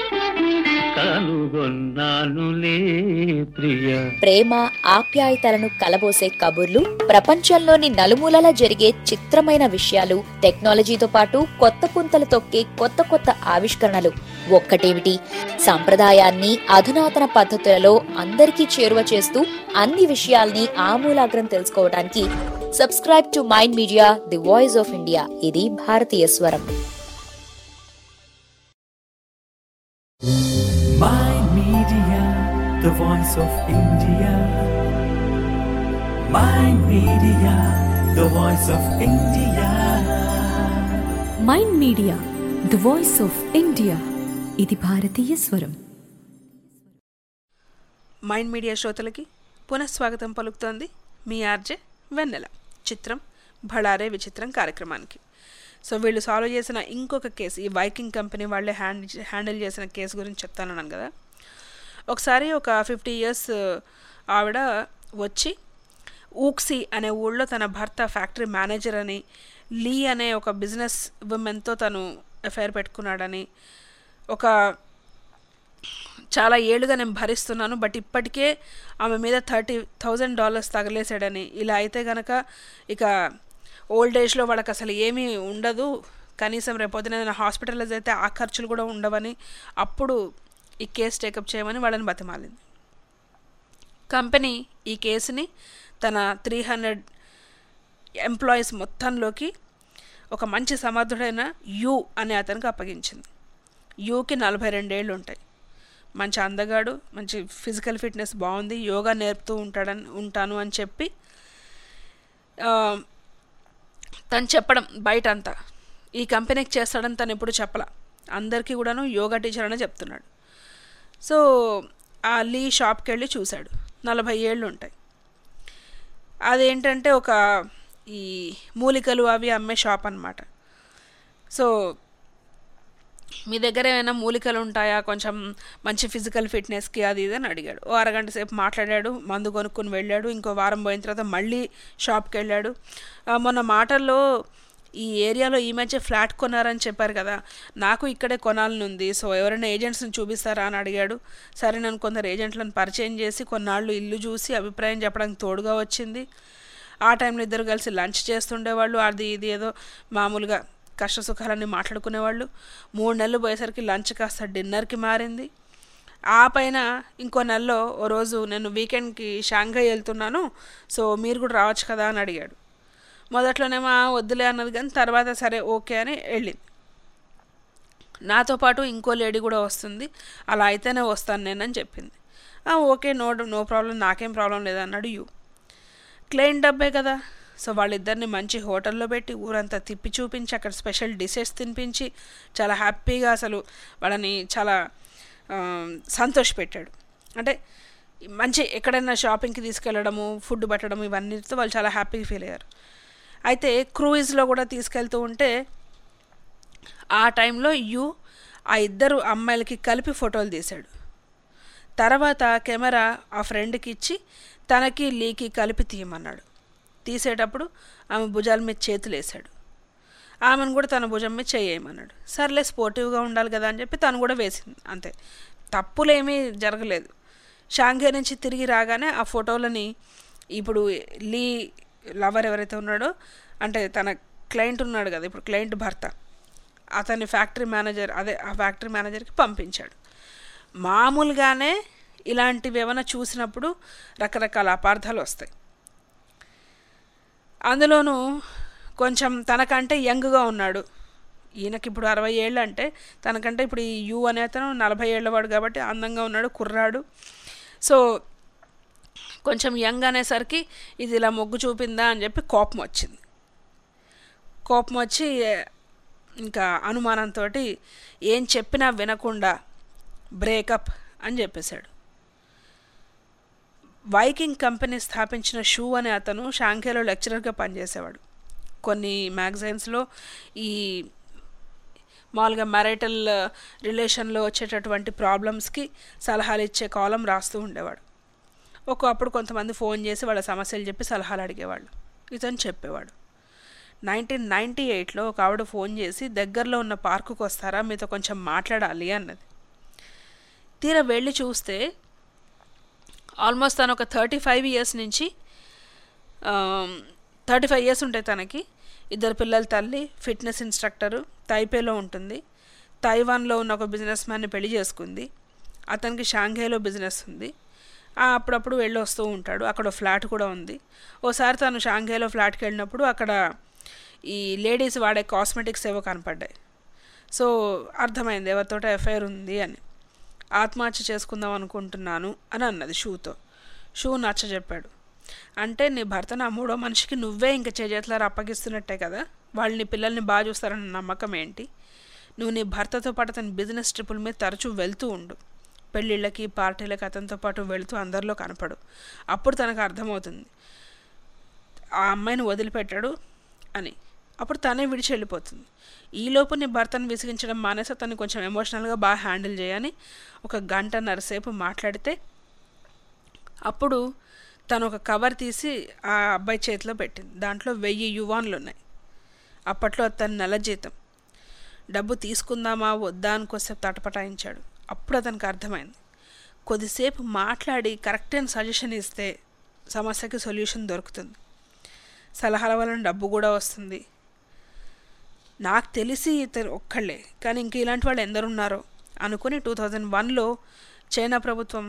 కనుగొన్నానులే ప్రియ ప్రేమ ఆప్యాయతలను కలబోసే కబుర్లు ప్రపంచంలోని నలుమూలల జరిగే చిత్రమైన విషయాలు టెక్నాలజీతో పాటు కొత్త పుంతలు తొక్కే కొత్త కొత్త ఆవిష్కరణలు ఒక్కటేమిటి సంప్రదాయాన్ని అధునాతన పద్ధతులలో అందరికీ చేరువ చేస్తూ అన్ని విషయాల్ని ఆమూలాగ్రం తెలుసుకోవడానికి subscribe to mind media the voice of India ఇది భారతీయ స్వరం Mind Media, the voice of India. Mind Media, the voice of India. Mind media the voice of India ఇది భారతీయ స్వరం మైండ్ మీడియా శ్రోతలకి పునఃస్వాగతం పలుకుతోంది మీ ఆర్జే వెన్నెల చిత్రం భళారే విచిత్రం కార్యక్రమానికి సో వీళ్ళు సాల్వ్ చేసిన ఇంకొక కేసు ఈ వైకింగ్ కంపెనీ వాళ్ళే హ్యాండ్ హ్యాండిల్ చేసిన కేసు గురించి చెప్తానన్నాను కదా ఒకసారి ఒక ఫిఫ్టీ ఇయర్స్ ఆవిడ వచ్చి ఊక్సీ అనే ఊళ్ళో తన భర్త ఫ్యాక్టరీ మేనేజర్ అని లీ అనే ఒక బిజినెస్ ఉమెన్తో తను అఫైర్ పెట్టుకున్నాడని ఒక చాలా ఏళ్ళుగా నేను భరిస్తున్నాను బట్ ఇప్పటికే ఆమె మీద థర్టీ థౌజండ్ డాలర్స్ తగలేసాడని ఇలా అయితే గనక ఇక ఓల్డ్ ఏజ్లో వాళ్ళకి అసలు ఏమీ ఉండదు కనీసం రేపొద్దున ఏదైనా హాస్పిటలైజ్ అయితే ఆ ఖర్చులు కూడా ఉండవని అప్పుడు ఈ కేసు టేకప్ చేయమని వాళ్ళని బతిమాలింది కంపెనీ ఈ కేసుని తన త్రీ హండ్రెడ్ ఎంప్లాయీస్ మొత్తంలోకి ఒక మంచి సమర్థుడైన యూ అనే అతనికి అప్పగించింది యూకి నలభై రెండేళ్ళు ఉంటాయి మంచి అందగాడు మంచి ఫిజికల్ ఫిట్నెస్ బాగుంది యోగా నేర్పుతూ ఉంటాడని ఉంటాను అని చెప్పి ఆ, తను చెప్పడం బయట అంతా ఈ కంపెనీకి చేస్తాడని తను ఎప్పుడు చెప్పలా అందరికీ కూడాను యోగా టీచర్ అనే చెప్తున్నాడు సో ఆ లీ షాప్కి వెళ్ళి చూశాడు నలభై ఏళ్ళు ఉంటాయి అదేంటంటే ఒక ఈ మూలికలు అవి అమ్మే షాప్ అన్నమాట సో మీ దగ్గర ఏమైనా మూలికలు ఉంటాయా కొంచెం మంచి ఫిజికల్ ఫిట్నెస్కి అది ఇది అని అడిగాడు ఓ అరగంట సేపు మాట్లాడాడు మందు కొనుక్కొని వెళ్ళాడు ఇంకో వారం పోయిన తర్వాత మళ్ళీ షాప్కి వెళ్ళాడు ఆ, మొన్న మాటల్లో ఈ ఏరియాలో ఈ మధ్య ఫ్లాట్ కొన్నారని చెప్పారు కదా నాకు ఇక్కడే కొనాలని ఉంది సో ఎవరైనా ఏజెంట్స్ని చూపిస్తారా అని అడిగాడు సరే నేను కొందరు ఏజెంట్లను పరిచయం చేసి కొన్నాళ్ళు ఇల్లు చూసి అభిప్రాయం చెప్పడానికి తోడుగా వచ్చింది ఆ టైంలో ఇద్దరు కలిసి లంచ్ చేస్తుండేవాళ్ళు అది ఇది ఏదో మామూలుగా కష్ట సుఖాలన్నీ మాట్లాడుకునేవాళ్ళు మూడు నెలలు పోయేసరికి లంచ్ కాస్త డిన్నర్కి మారింది ఆ పైన ఇంకో నెలలో ఓ రోజు నేను వీకెండ్కి షాంఘై వెళ్తున్నాను సో మీరు కూడా రావచ్చు కదా అని అడిగాడు మొదట్లోనేమో "ఆ, వద్దులే అన్నది కానీ తర్వాత సరే ఓకే అని వెళ్ళింది నాతో పాటు ఇంకో లేడీ కూడా వస్తుంది అలా అయితేనే వస్తాను నేను అని చెప్పింది "ఆ, ఓకే నో నో ప్రాబ్లం నాకేం ప్రాబ్లం లేదన్నాడు యూ క్లెయిన్ డబ్బే కదా సో వాళ్ళిద్దరిని మంచి హోటల్లో పెట్టి ఊరంతా తిప్పి చూపించి అక్కడ స్పెషల్ డిషెస్ తినిపించి చాలా హ్యాపీగా అసలు వాళ్ళని చాలా ఆ, సంతోషపెట్టాడు అంటే మంచి ఎక్కడైనా షాపింగ్కి తీసుకెళ్ళడము ఫుడ్ పెట్టడం ఇవన్నీతో వాళ్ళు చాలా హ్యాపీగా ఫీల్ అయ్యారు అయితే క్రూయిజ్లో కూడా తీసుకెళ్తూ ఉంటే ఆ టైంలో యు ఆ ఇద్దరు అమ్మాయిలకి కలిపి ఫోటోలు తీశాడు తర్వాత కెమెరా ఆ ఫ్రెండ్కి ఇచ్చి తనకి లీకి కలిపి తీయమన్నాడు తీసేటప్పుడు ఆమె భుజాల మీద చేతులు వేసాడు ఆమెను కూడా తన భుజం మీద చేయమన్నాడు సర్లే స్పోర్టివ్గా ఉండాలి కదా అని చెప్పి తను కూడా వేసింది అంతే తప్పులేమీ జరగలేదు షాంఘై నుంచి తిరిగి రాగానే ఆ ఫోటోలని ఇప్పుడు లీ లవర్ ఎవరైతే ఉన్నాడో అంటే తన క్లయింట్ ఉన్నాడు కదా ఇప్పుడు క్లయింట్ భర్త అతని ఫ్యాక్టరీ మేనేజర్ అదే ఆ ఫ్యాక్టరీ మేనేజర్కి పంపించాడు మామూలుగానే ఇలాంటివి ఏమైనా చూసినప్పుడు రకరకాల అపార్థాలు వస్తాయి అందులోనూ కొంచెం తనకంటే యంగ్గా ఉన్నాడు ఈయనకి ఇప్పుడు అరవై ఏళ్ళు అంటే తనకంటే ఇప్పుడు ఈ యూ అనే అతను నలభై ఏళ్ళవాడు కాబట్టి అందంగా ఉన్నాడు కుర్రాడు సో కొంచెం యంగ్ అనేసరికి ఇది ఇలా మొగ్గు చూపిందా అని చెప్పి కోపం వచ్చింది కోపం వచ్చి ఇంకా అనుమానంతో ఏం చెప్పినా వినకుండా బ్రేకప్ అని చెప్పేశాడు వైకింగ్ కంపెనీ స్థాపించిన షూ అనే అతను షాంఘైలో లెక్చరర్గా పనిచేసేవాడు కొన్ని మ్యాగజైన్స్లో ఈ మామూలుగా మ్యారైటల్ రిలేషన్లో వచ్చేటటువంటి ప్రాబ్లమ్స్కి సలహాలు ఇచ్చే కాలం రాస్తూ ఉండేవాడు ఒకప్పుడు కొంతమంది ఫోన్ చేసి వాళ్ళ సమస్యలు చెప్పి సలహాలు అడిగేవాళ్ళు ఇతను చెప్పేవాడు నైన్టీన్ నైంటీ ఎయిట్లో ఒక ఆవిడ ఫోన్ చేసి దగ్గరలో ఉన్న పార్కుకు వస్తారా మీతో కొంచెం మాట్లాడాలి అన్నది తీరా వెళ్ళి చూస్తే ఆల్మోస్ట్ తను ఒక థర్టీ ఫైవ్ ఇయర్స్ నుంచి థర్టీ ఫైవ్ ఇయర్స్ ఉంటాయి తనకి ఇద్దరు పిల్లల తల్లి ఫిట్నెస్ ఇన్స్ట్రక్టరు తైపేలో ఉంటుంది తైవాన్లో ఉన్న ఒక బిజినెస్ మ్యాన్ని పెళ్లి చేసుకుంది అతనికి షాంఘైలో బిజినెస్ ఉంది ఆ, అప్పుడప్పుడు వెళ్ళి వస్తూ ఉంటాడు అక్కడ ఓ ఫ్లాట్ కూడా ఉంది ఓసారి తను షాంఘైలో ఫ్లాట్కి వెళ్ళినప్పుడు అక్కడ ఈ లేడీస్ వాడే కాస్మెటిక్స్ ఏవో కనపడ్డాయి సో అర్థమైంది ఎవరితోట ఎఫ్ఐఆర్ ఉంది అని ఆత్మహత్య చేసుకుందాం అనుకుంటున్నాను అని అన్నది షూతో షూ నచ్చ చెప్పాడు అంటే నీ భర్త నా మూడో మనిషికి నువ్వే ఇంక చేజేతులారా అప్పగిస్తున్నట్టే కదా వాళ్ళు నీ పిల్లల్ని బాగా చూస్తారన్న నమ్మకం ఏంటి నువ్వు నీ భర్తతో పాటు తన బిజినెస్ ట్రిపుల మీద తరచూ వెళ్తూ ఉండు పెళ్ళిళ్ళకి పార్టీలకి అతనితో పాటు వెళుతూ అందరిలో కనపడు అప్పుడు తనకు అర్థమవుతుంది ఆ అమ్మాయిని వదిలిపెట్టాడు అని అప్పుడు తనే విడిచి వెళ్ళిపోతుంది ఈలోపు నీ భర్తను విసిగించడం మానేసి తను కొంచెం ఎమోషనల్గా బాగా హ్యాండిల్ చేయని ఒక గంటన్నర సేపు మాట్లాడితే అప్పుడు తను ఒక కవర్ తీసి ఆ అబ్బాయి చేతిలో పెట్టింది దాంట్లో వెయ్యి యువాన్లు ఉన్నాయి అప్పట్లో తన నెల జీతం డబ్బు తీసుకుందామా వద్దా అని కొద్దిసేపు తటపటాయించాడు అప్పుడు అతనికి అర్థమైంది కొద్దిసేపు మాట్లాడి కరెక్ట్ అయిన సజెషన్ ఇస్తే సమస్యకి సొల్యూషన్ దొరుకుతుంది సలహాల వలన డబ్బు కూడా వస్తుంది నాకు తెలిసి ఇతరు ఒక్కళ్ళే కానీ ఇంక ఇలాంటి వాళ్ళు ఎందరున్నారో అనుకుని టూ థౌజండ్ వన్లో చైనా ప్రభుత్వం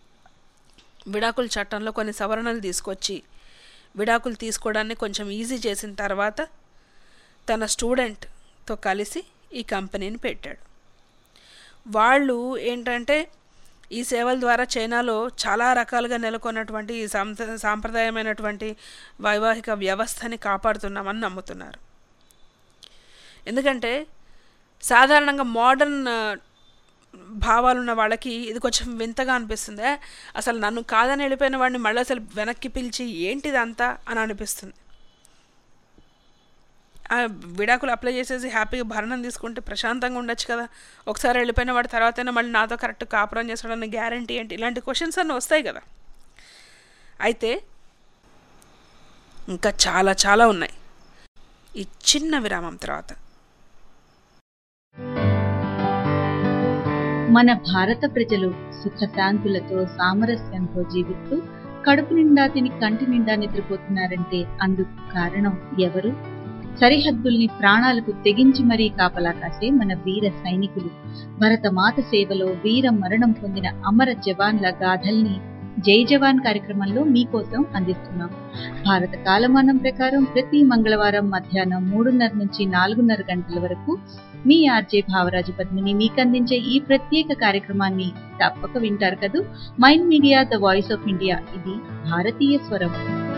విడాకుల చట్టంలో కొన్ని సవరణలు తీసుకొచ్చి విడాకులు తీసుకోవడాన్ని కొంచెం ఈజీ చేసిన తర్వాత తన స్టూడెంట్తో కలిసి ఈ కంపెనీని పెట్టాడు వాళ్ళు ఏంటంటే ఈ సేవల ద్వారా చైనాలో చాలా రకాలుగా నెలకొన్నటువంటి ఈ సాంప్ర సాంప్రదాయమైనటువంటి వైవాహిక వ్యవస్థని కాపాడుతున్నామని నమ్ముతున్నారు ఎందుకంటే సాధారణంగా మోడర్న్ భావాలున్న వాళ్ళకి ఇది కొంచెం వింతగా అనిపిస్తుంది "ఏ, అసలు నన్ను కాదని వెళ్ళిపోయిన వాడిని మళ్ళీ అసలు వెనక్కి పిలిచి ఏంటిదంతా అని అనిపిస్తుంది ఆ విడాకులు అప్లై చేసేసి హ్యాపీగా భరణం తీసుకుంటే ప్రశాంతంగా ఉండొచ్చు కదా ఒకసారి వెళ్ళిపోయిన వాడి తర్వాతైనా మళ్ళీ నాతో కరెక్ట్ కాపురం చేస్తాడన్న గ్యారంటీ ఏంటి ఇలాంటి క్వశ్చన్స్ అన్నీ వస్తాయి కదా అయితే ఇంకా చాలా చాలా ఉన్నాయి ఈ చిన్న విరామం తర్వాత మన భారత ప్రజలు సుఖశాంతులతో సామరస్యంతో జీవిస్తూ కడుపు నిండా తిని కంటి నిండా నిద్రపోతున్నారంటే అందుకు కారణం ఎవరు సరిహద్దుల్ని ప్రాణాలకు తెగించి మరీ కాపలా కాసే మన వీర సైనికులు భరతమాత సేవలో వీర మరణం పొందిన అమర జవాన్ల గాథల్ని జై జవాన్ కార్యక్రమంలో మీకోసం అందిస్తున్నాం భారత కాలమానం ప్రకారం ప్రతి మంగళవారం మధ్యాహ్నం మూడున్నర నుంచి నాలుగున్నర గంటల వరకు మీ ఆర్జే భావరాజు పద్మిని మీకు అందించే ఈ ప్రత్యేక కార్యక్రమాన్ని తప్పక వింటారు కదూ mind media the voice of India ఇది భారతీయ స్వరం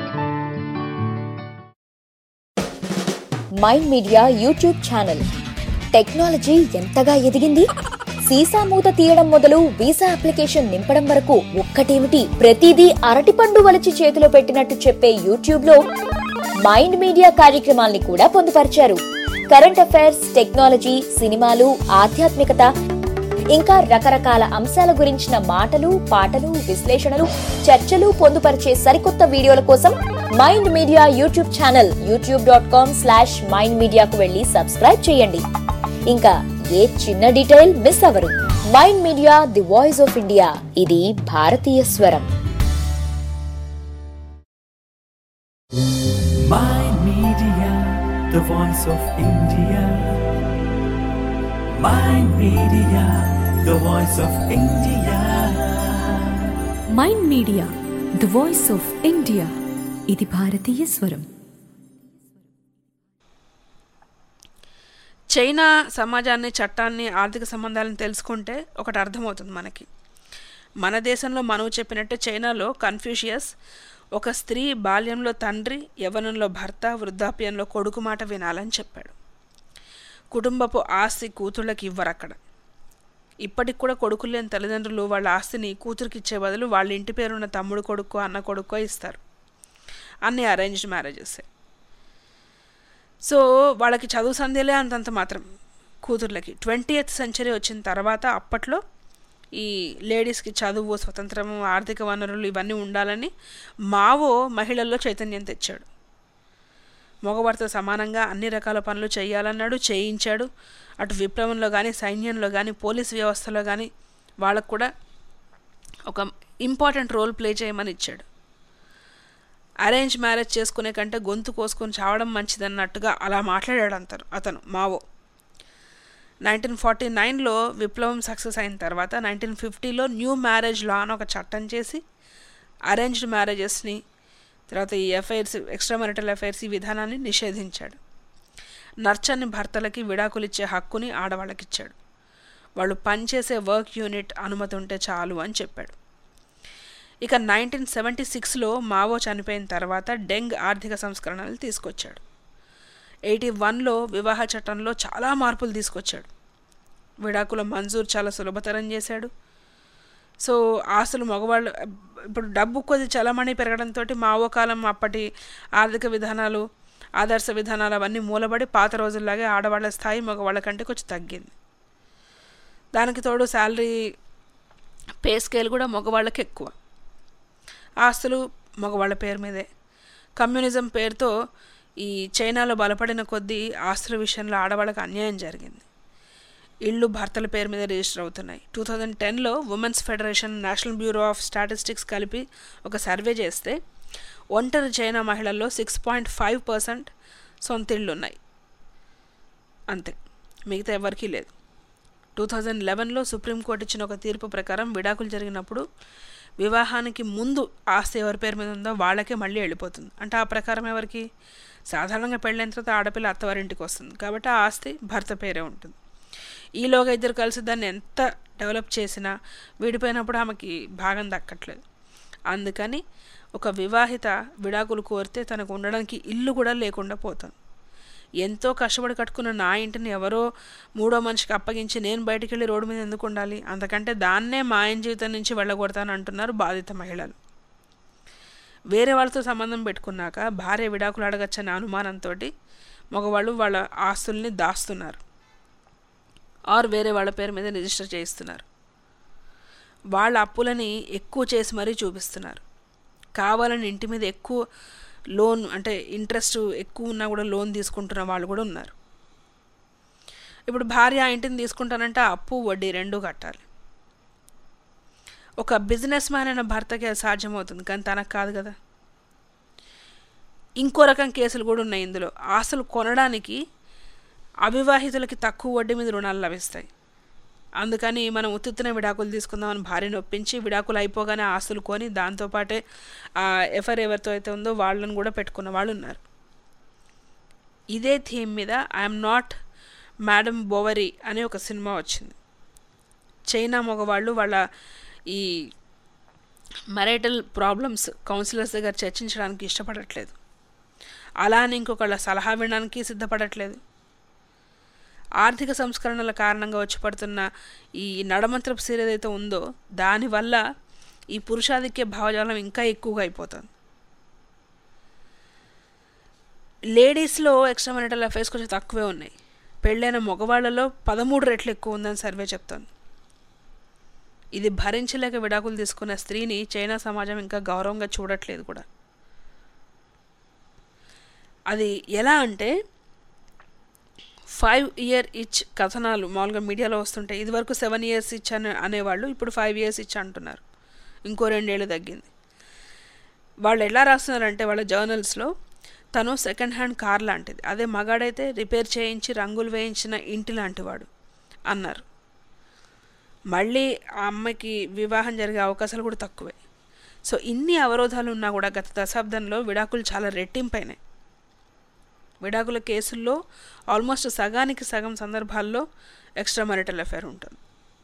mind media YouTube channel technology ఎంతగా ఎదిగింది సీసా మూత తీయడం మొదలు వీసా అప్లికేషన్ నింపడం వరకు ఒక్కటేమిటి ప్రతిదీ అరటిపండు వలిచి చేతిలో పెట్టినట్టు చెప్పే యూట్యూబ్ లో మైండ్ మీడియా కార్యక్రమాల్ని కూడా పొందుపరిచారు కరెంట్ అఫైర్స్ టెక్నాలజీ సినిమాలు ఆధ్యాత్మికత ఇంకా రకరకాల అంశాల గురించిన మాటలు పాటలు విశ్లేషణలు చర్చలు పొందుపరిచే సరికొత్త వీడియోల కోసం mind media YouTube channel YouTube dot com slash mind మీడియాకు వెళ్ళి సబ్స్క్రైబ్ చేయండి ఇంకా ఏ చిన్న డీటెయిల్ మిస్ అవరు మైండ్ media the voice of India ఇది భారతీయ స్వరం Mind Media, the voice of India. Mind Media, the voice of India. Mind media the voice of India ఇది భారతీయ స్వరం చైనా సమాజాన్ని చట్టాన్ని ఆర్థిక సంబంధాలను తెలుసుకుంటే ఒకటి అర్థమవుతుంది మనకి మన దేశంలో మనవు చెప్పినట్టు చైనాలో కన్ఫ్యూషియస్ ఒక స్త్రీ బాల్యంలో తండ్రి యవ్వనంలో భర్త వృద్ధాప్యంలో కొడుకు మాట వినాలని చెప్పాడు కుటుంబపు ఆస్తి కూతుళ్ళకి ఇవ్వరు అక్కడ ఇప్పటికి కూడా కొడుకులు లేని తల్లిదండ్రులు వాళ్ళ ఆస్తిని కూతురికి ఇచ్చే బదులు వాళ్ళ ఇంటి పేరున్న తమ్ముడు కొడుకో అన్న కొడుకో ఇస్తారు అన్ని అరేంజ్డ్ మ్యారేజెస్ సో వాళ్ళకి చదువు సంధ్యలే అంతంత మాత్రం కూతుర్లకి ట్వంటీ ఎయిత్ సెంచరీ వచ్చిన తర్వాత అప్పట్లో ఈ లేడీస్కి చదువు స్వతంత్రము ఆర్థిక వనరులు ఇవన్నీ ఉండాలని మావో మహిళల్లో చైతన్యం తెచ్చాడు మగవారితో సమానంగా అన్ని రకాల పనులు చేయాలన్నాడు చేయించాడు అటు విప్లవంలో కానీ సైన్యంలో కానీ పోలీస్ వ్యవస్థలో కానీ వాళ్ళకు కూడా ఒక ఇంపార్టెంట్ రోల్ ప్లే చేయమని ఇచ్చాడు అరేంజ్ మ్యారేజ్ చేసుకునే కంటే గొంతు కోసుకొని చావడం మంచిదన్నట్టుగా అలా మాట్లాడాడు అంతను అతను మావో నైన్టీన్ ఫార్టీ నైన్లో విప్లవం సక్సెస్ అయిన తర్వాత నైన్టీన్ ఫిఫ్టీలో న్యూ మ్యారేజ్ లా అని ఒక చట్టం చేసి అరేంజ్డ్ మ్యారేజెస్ని తర్వాత ఈ ఎఫైర్స్ ఎక్స్ట్రా marital అఫైర్స్ ఈ విధానాన్ని నిషేధించాడు నర్చని భర్తలకి విడాకులు ఇచ్చే హక్కుని ఆడవాళ్ళకి ఇచ్చాడు వాళ్ళు పనిచేసే వర్క్ యూనిట్ అనుమతి ఉంటే చాలు అని చెప్పాడు ఇక నైన్టీన్ సెవెంటీ సిక్స్లో మావో చనిపోయిన తర్వాత డెంగ్ ఆర్థిక సంస్కరణలు తీసుకొచ్చాడు ఎయిటీ వన్లో వివాహ చట్టంలో చాలా మార్పులు తీసుకొచ్చాడు విడాకుల మంజూరు చాలా సులభతరం చేశాడు సో ఆస్తులు మగవాళ్ళు ఇప్పుడు డబ్బు కొద్ది చలమణి పెరగడంతో మావో కాలం అప్పటి ఆర్థిక విధానాలు ఆదర్శ విధానాలు అవన్నీ మూలబడి పాత రోజుల్లాగే ఆడవాళ్ళ స్థాయి మగవాళ్ళ కంటే కొంచెం తగ్గింది దానికి తోడు శాలరీ పే స్కేల్ కూడా మగవాళ్ళకి ఎక్కువ ఆస్తులు మగవాళ్ళ పేరు మీదే కమ్యూనిజం పేరుతో ఈ చైనాలో బలపడిన కొద్దీ ఆస్తుల విషయంలో ఆడవాళ్ళకి అన్యాయం జరిగింది ఇళ్ళు భర్తల పేరు మీద రిజిస్టర్ అవుతున్నాయి టూ థౌజండ్ టెన్లో women's federation national bureau of statistics కలిపి ఒక సర్వే చేస్తే ఒంటరి చైనా మహిళల్లో సిక్స్ పాయింట్ ఫైవ్ పర్సెంట్ సొంత ఇళ్ళు ఉన్నాయి అంతే మిగతా ఎవరికీ లేదు టూ థౌజండ్ లెవెన్లో సుప్రీంకోర్టు ఇచ్చిన ఒక తీర్పు ప్రకారం విడాకులు జరిగినప్పుడు వివాహానికి ముందు ఆస్తి ఎవరి పేరు మీద ఉందో వాళ్ళకే మళ్ళీ వెళ్ళిపోతుంది అంటే ఆ ప్రకారం ఎవరికి సాధారణంగా పెళ్ళైన తర్వాత ఆడపిల్ల అత్తవారింటికి వస్తుంది కాబట్టి ఆ ఆస్తి భర్త పేరే ఉంటుంది ఈలోగా ఇద్దరు కలిసి దాన్ని ఎంత డెవలప్ చేసినా విడిపోయినప్పుడు ఆమెకి భాగం దక్కట్లేదు అందుకని ఒక వివాహిత విడాకులు కోరితే తనకు ఉండడానికి ఇల్లు కూడా లేకుండా పోతుంది ఎంతో కష్టపడి కట్టుకున్న నా ఇంటిని ఎవరో మూడో మనిషికి అప్పగించి నేను బయటికి వెళ్ళి రోడ్డు మీద ఎందుకు ఉండాలి అంతకంటే దాన్నే మా ఆయన జీవితం నుంచి వెళ్ళగొడతాను అంటున్నారు బాధిత మహిళలు వేరే వాళ్ళతో సంబంధం పెట్టుకున్నాక భార్య విడాకులు అడగచ్చనే అనుమానంతో మగవాళ్ళు వాళ్ళ ఆస్తుల్ని దాస్తున్నారు ఆర్ వేరే వాళ్ళ పేరు మీద రిజిస్టర్ చేయిస్తున్నారు వాళ్ళ అప్పులని ఎక్కువ చేసి మరీ చూపిస్తున్నారు కావాలని ఇంటి మీద ఎక్కువ లోన్ అంటే ఇంట్రెస్ట్ ఎక్కువ ఉన్నా కూడా లోన్ తీసుకుంటున్న వాళ్ళు కూడా ఉన్నారు ఇప్పుడు భార్య ఆ ఇంటిని తీసుకుంటానంటే ఆ అప్పు వడ్డీ రెండు కట్టాలి ఒక బిజినెస్ మ్యాన్ అయిన భర్తకి అది సాధ్యమవుతుంది కానీ తనకు కాదు కదా ఇంకో రకం కేసులు కూడా ఉన్నాయి ఇందులో ఆస్తులు కొనడానికి అవివాహితులకి తక్కువ వడ్డీ మీద రుణాలు లభిస్తాయి అందుకని మనం ఉత్తుత్తున విడాకులు తీసుకుందామని భార్యను ఒప్పించి విడాకులు అయిపోగానే ఆస్తులు కొని దాంతోపాటే ఆ ఎఫర్ ఎవరితో అయితే ఉందో వాళ్ళని కూడా పెట్టుకున్న వాళ్ళు ఉన్నారు ఇదే థీమ్ మీద ఐఎమ్ నాట్ మేడం బోవరీ అనే ఒక సినిమా వచ్చింది చైనా మగవాళ్ళు వాళ్ళ ఈ మెరైటల్ ప్రాబ్లమ్స్ కౌన్సిలర్స్ దగ్గర చర్చించడానికి ఇష్టపడట్లేదు అలా అని ఇంకొకళ్ళ సలహా వినడానికి సిద్ధపడట్లేదు ఆర్థిక సంస్కరణల కారణంగా వచ్చి పడుతున్న ఈ నడమంత్రపు సీర ఏదైతే ఉందో దానివల్ల ఈ పురుషాధిక్య భావజాలం ఇంకా ఎక్కువగా అయిపోతుంది లేడీస్లో ఎక్స్ట్రా మెరిటల్ అఫైర్స్ కొంచెం తక్కువే ఉన్నాయి పెళ్ళైన మగవాళ్ళలో పదమూడు రెట్లు ఎక్కువ ఉందని సర్వే చెప్తోంది ఇది భరించలేక విడాకులు తీసుకున్న స్త్రీని చైనా సమాజం ఇంకా గౌరవంగా చూడట్లేదు కూడా అది ఎలా అంటే ఫైవ్ ఇయర్ ఇచ్ కథనాలు మామూలుగా మీడియాలో వస్తుంటాయి ఇదివరకు సెవెన్ ఇయర్స్ ఇచ్ అని అనేవాళ్ళు ఇప్పుడు ఫైవ్ ఇయర్స్ ఇచ్ అంటున్నారు ఇంకో రెండేళ్ళు తగ్గింది వాళ్ళు ఎలా రాస్తున్నారంటే వాళ్ళ జర్నల్స్లో తను సెకండ్ హ్యాండ్ కార్ లాంటిది అదే మగాడైతే రిపేర్ చేయించి రంగులు వేయించిన ఇంటి లాంటివాడు అన్నారు మళ్ళీ ఆ అమ్మాయికి వివాహం జరిగే అవకాశాలు కూడా తక్కువే సో ఇన్ని అవరోధాలు ఉన్నా కూడా గత దశాబ్దంలో విడాకులు చాలా రెట్టింపైనాయి విడాకుల కేసుల్లో ఆల్మోస్ట్ సగానికి సగం సందర్భాల్లో ఎక్స్ట్రా marital అఫైర్ ఉంటుంది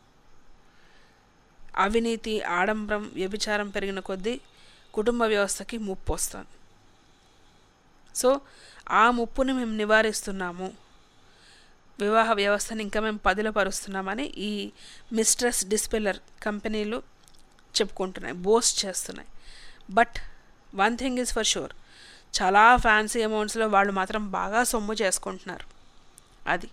అవినీతి ఆడంబరం వ్యభిచారం పెరిగిన కొద్దీ కుటుంబ వ్యవస్థకి ముప్పు వస్తుంది సో ఆ ముప్పుని మేము నివారిస్తున్నాము వివాహ వ్యవస్థను ఇంకా మేము పదిలో పరుస్తున్నామని ఈ మిస్ట్రెస్ డిస్పెల్లర్ కంపెనీలు చెప్పుకుంటున్నాయి బోస్ట్ చేస్తున్నాయి but one thing is for sure చాలా ఫ్యాన్సీ అమౌంట్స్లో వాళ్ళు మాత్రం బాగా సొమ్ము చేసుకుంటున్నారు అది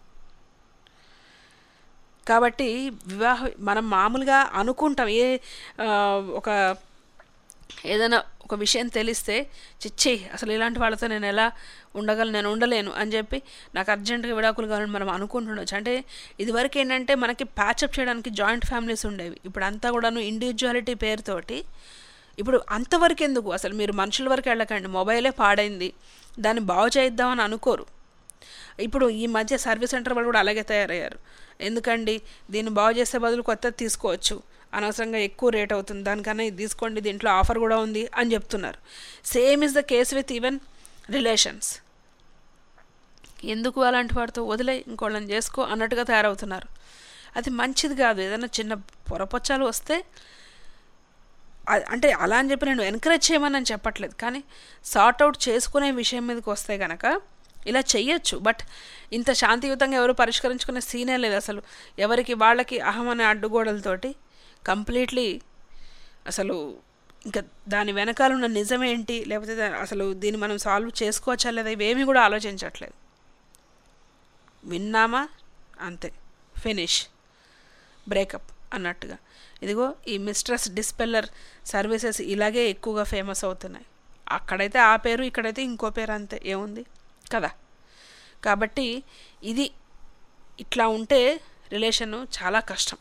కాబట్టి వివాహ మనం మామూలుగా అనుకుంటాం ఏ ఆ, ఒక ఏదైనా ఒక విషయం తెలిస్తే చిచ్చి అసలు ఇలాంటి వాళ్ళతో నేను ఎలా ఉండగలను నేను ఉండలేను అని చెప్పి నాకు అర్జెంటుగా విడాకులు కావాలని మనం అనుకుంటుండొచ్చు అంటే ఇదివరకు ఏంటంటే మనకి ప్యాచప్ చేయడానికి జాయింట్ ఫ్యామిలీస్ ఉండేవి ఇప్పుడు అంతా కూడాను ఇండివిజువాలిటీ పేరుతోటి ఇప్పుడు అంతవరకు ఎందుకు అసలు మీరు మనుషుల వరకు వెళ్ళకండి మొబైలే పాడైంది దాన్ని బాగు చేయిద్దామని అనుకోరు ఇప్పుడు ఈ మధ్య సర్వీస్ సెంటర్ వాళ్ళు కూడా అలాగే తయారయ్యారు ఎందుకండి దీన్ని బాగు చేసే బదులు కొత్తది తీసుకోవచ్చు అనవసరంగా ఎక్కువ రేట్ అవుతుంది దానికన్నా ఇది తీసుకోండి దీంట్లో ఆఫర్ కూడా ఉంది అని చెప్తున్నారు same is the case with even relations ఎందుకు అలాంటి వాడితో వదిలే ఇంకోళ్ళని చేసుకో అన్నట్టుగా తయారవుతున్నారు అది మంచిది కాదు ఏదైనా చిన్న పొరపొచ్చాలు వస్తే అ- అంటే అలా అని చెప్పి నేను ఎంకరేజ్ చేయమని నేను చెప్పట్లేదు కానీ సార్ట్ అవుట్ చేసుకునే విషయం మీదకి వస్తే కనుక ఇలా చెయ్యొచ్చు బట్ ఇంత శాంతియుతంగా ఎవరు పరిష్కరించుకునే సీనే లేదు అసలు ఎవరికి వాళ్ళకి అహం అనే అడ్డుగోడలతోటి కంప్లీట్లీ అసలు ఇంకా దాని వెనకాల ఉన్న నిజమేంటి లేకపోతే దా- అసలు దీన్ని మనం సాల్వ్ చేసుకోవచ్చా లేదా ఇవేమీ కూడా ఆలోచించట్లేదు విన్నామా అంతే ఫినిష్ బ్రేకప్ అన్నట్టుగా ఇదిగో ఈ మిస్ట్రెస్ డిస్పెల్లర్ సర్వీసెస్ ఇలాగే ఎక్కువగా ఫేమస్ అవుతున్నాయి అక్కడైతే ఆ పేరు ఇక్కడైతే ఇంకో పేరు అంతే ఏముంది కదా కాబట్టి ఇది ఇట్లా ఉంటే రిలేషను చాలా కష్టం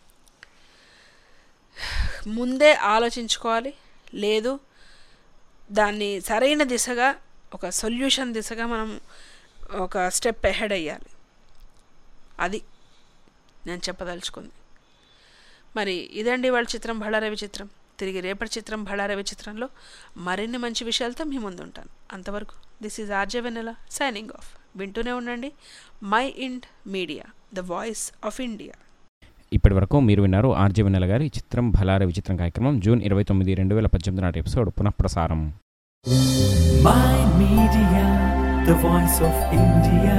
ముందే ఆలోచించుకోవాలి లేదు దాన్ని సరైన దిశగా ఒక సొల్యూషన్ దిశగా మనం ఒక స్టెప్ ఎహెడ్ అయ్యాలి అది నేను చెప్పదలుచుకుంది మరి ఇదండి వాళ్ళ చిత్రం బళ్ళారవి చిత్రం తిరిగి రేపటి చిత్రం బళ్ళారవి చిత్రంలో మరిన్ని మంచి విషయాలతో మీ ముందు ఉంటాను అంతవరకు this is RJ Vennela signing off వింటూనే ఉండండి mind media the voice of India ఇప్పటి వరకు మీరు విన్నారు ఆర్జే వెన్నెల గారి చిత్రం భలార విచిత్రం కార్యక్రమం జూన్ ఇరవై తొమ్మిది రెండు వేల పద్దెనిమిది నాటి ఎపిసోడ్ పునఃప్రసారం My Media, the voice of India.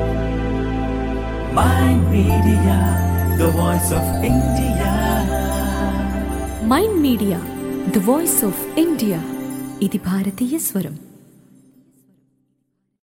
My Media, the voice of India. Mind media the voice of India ఇది భారతీయ స్వరం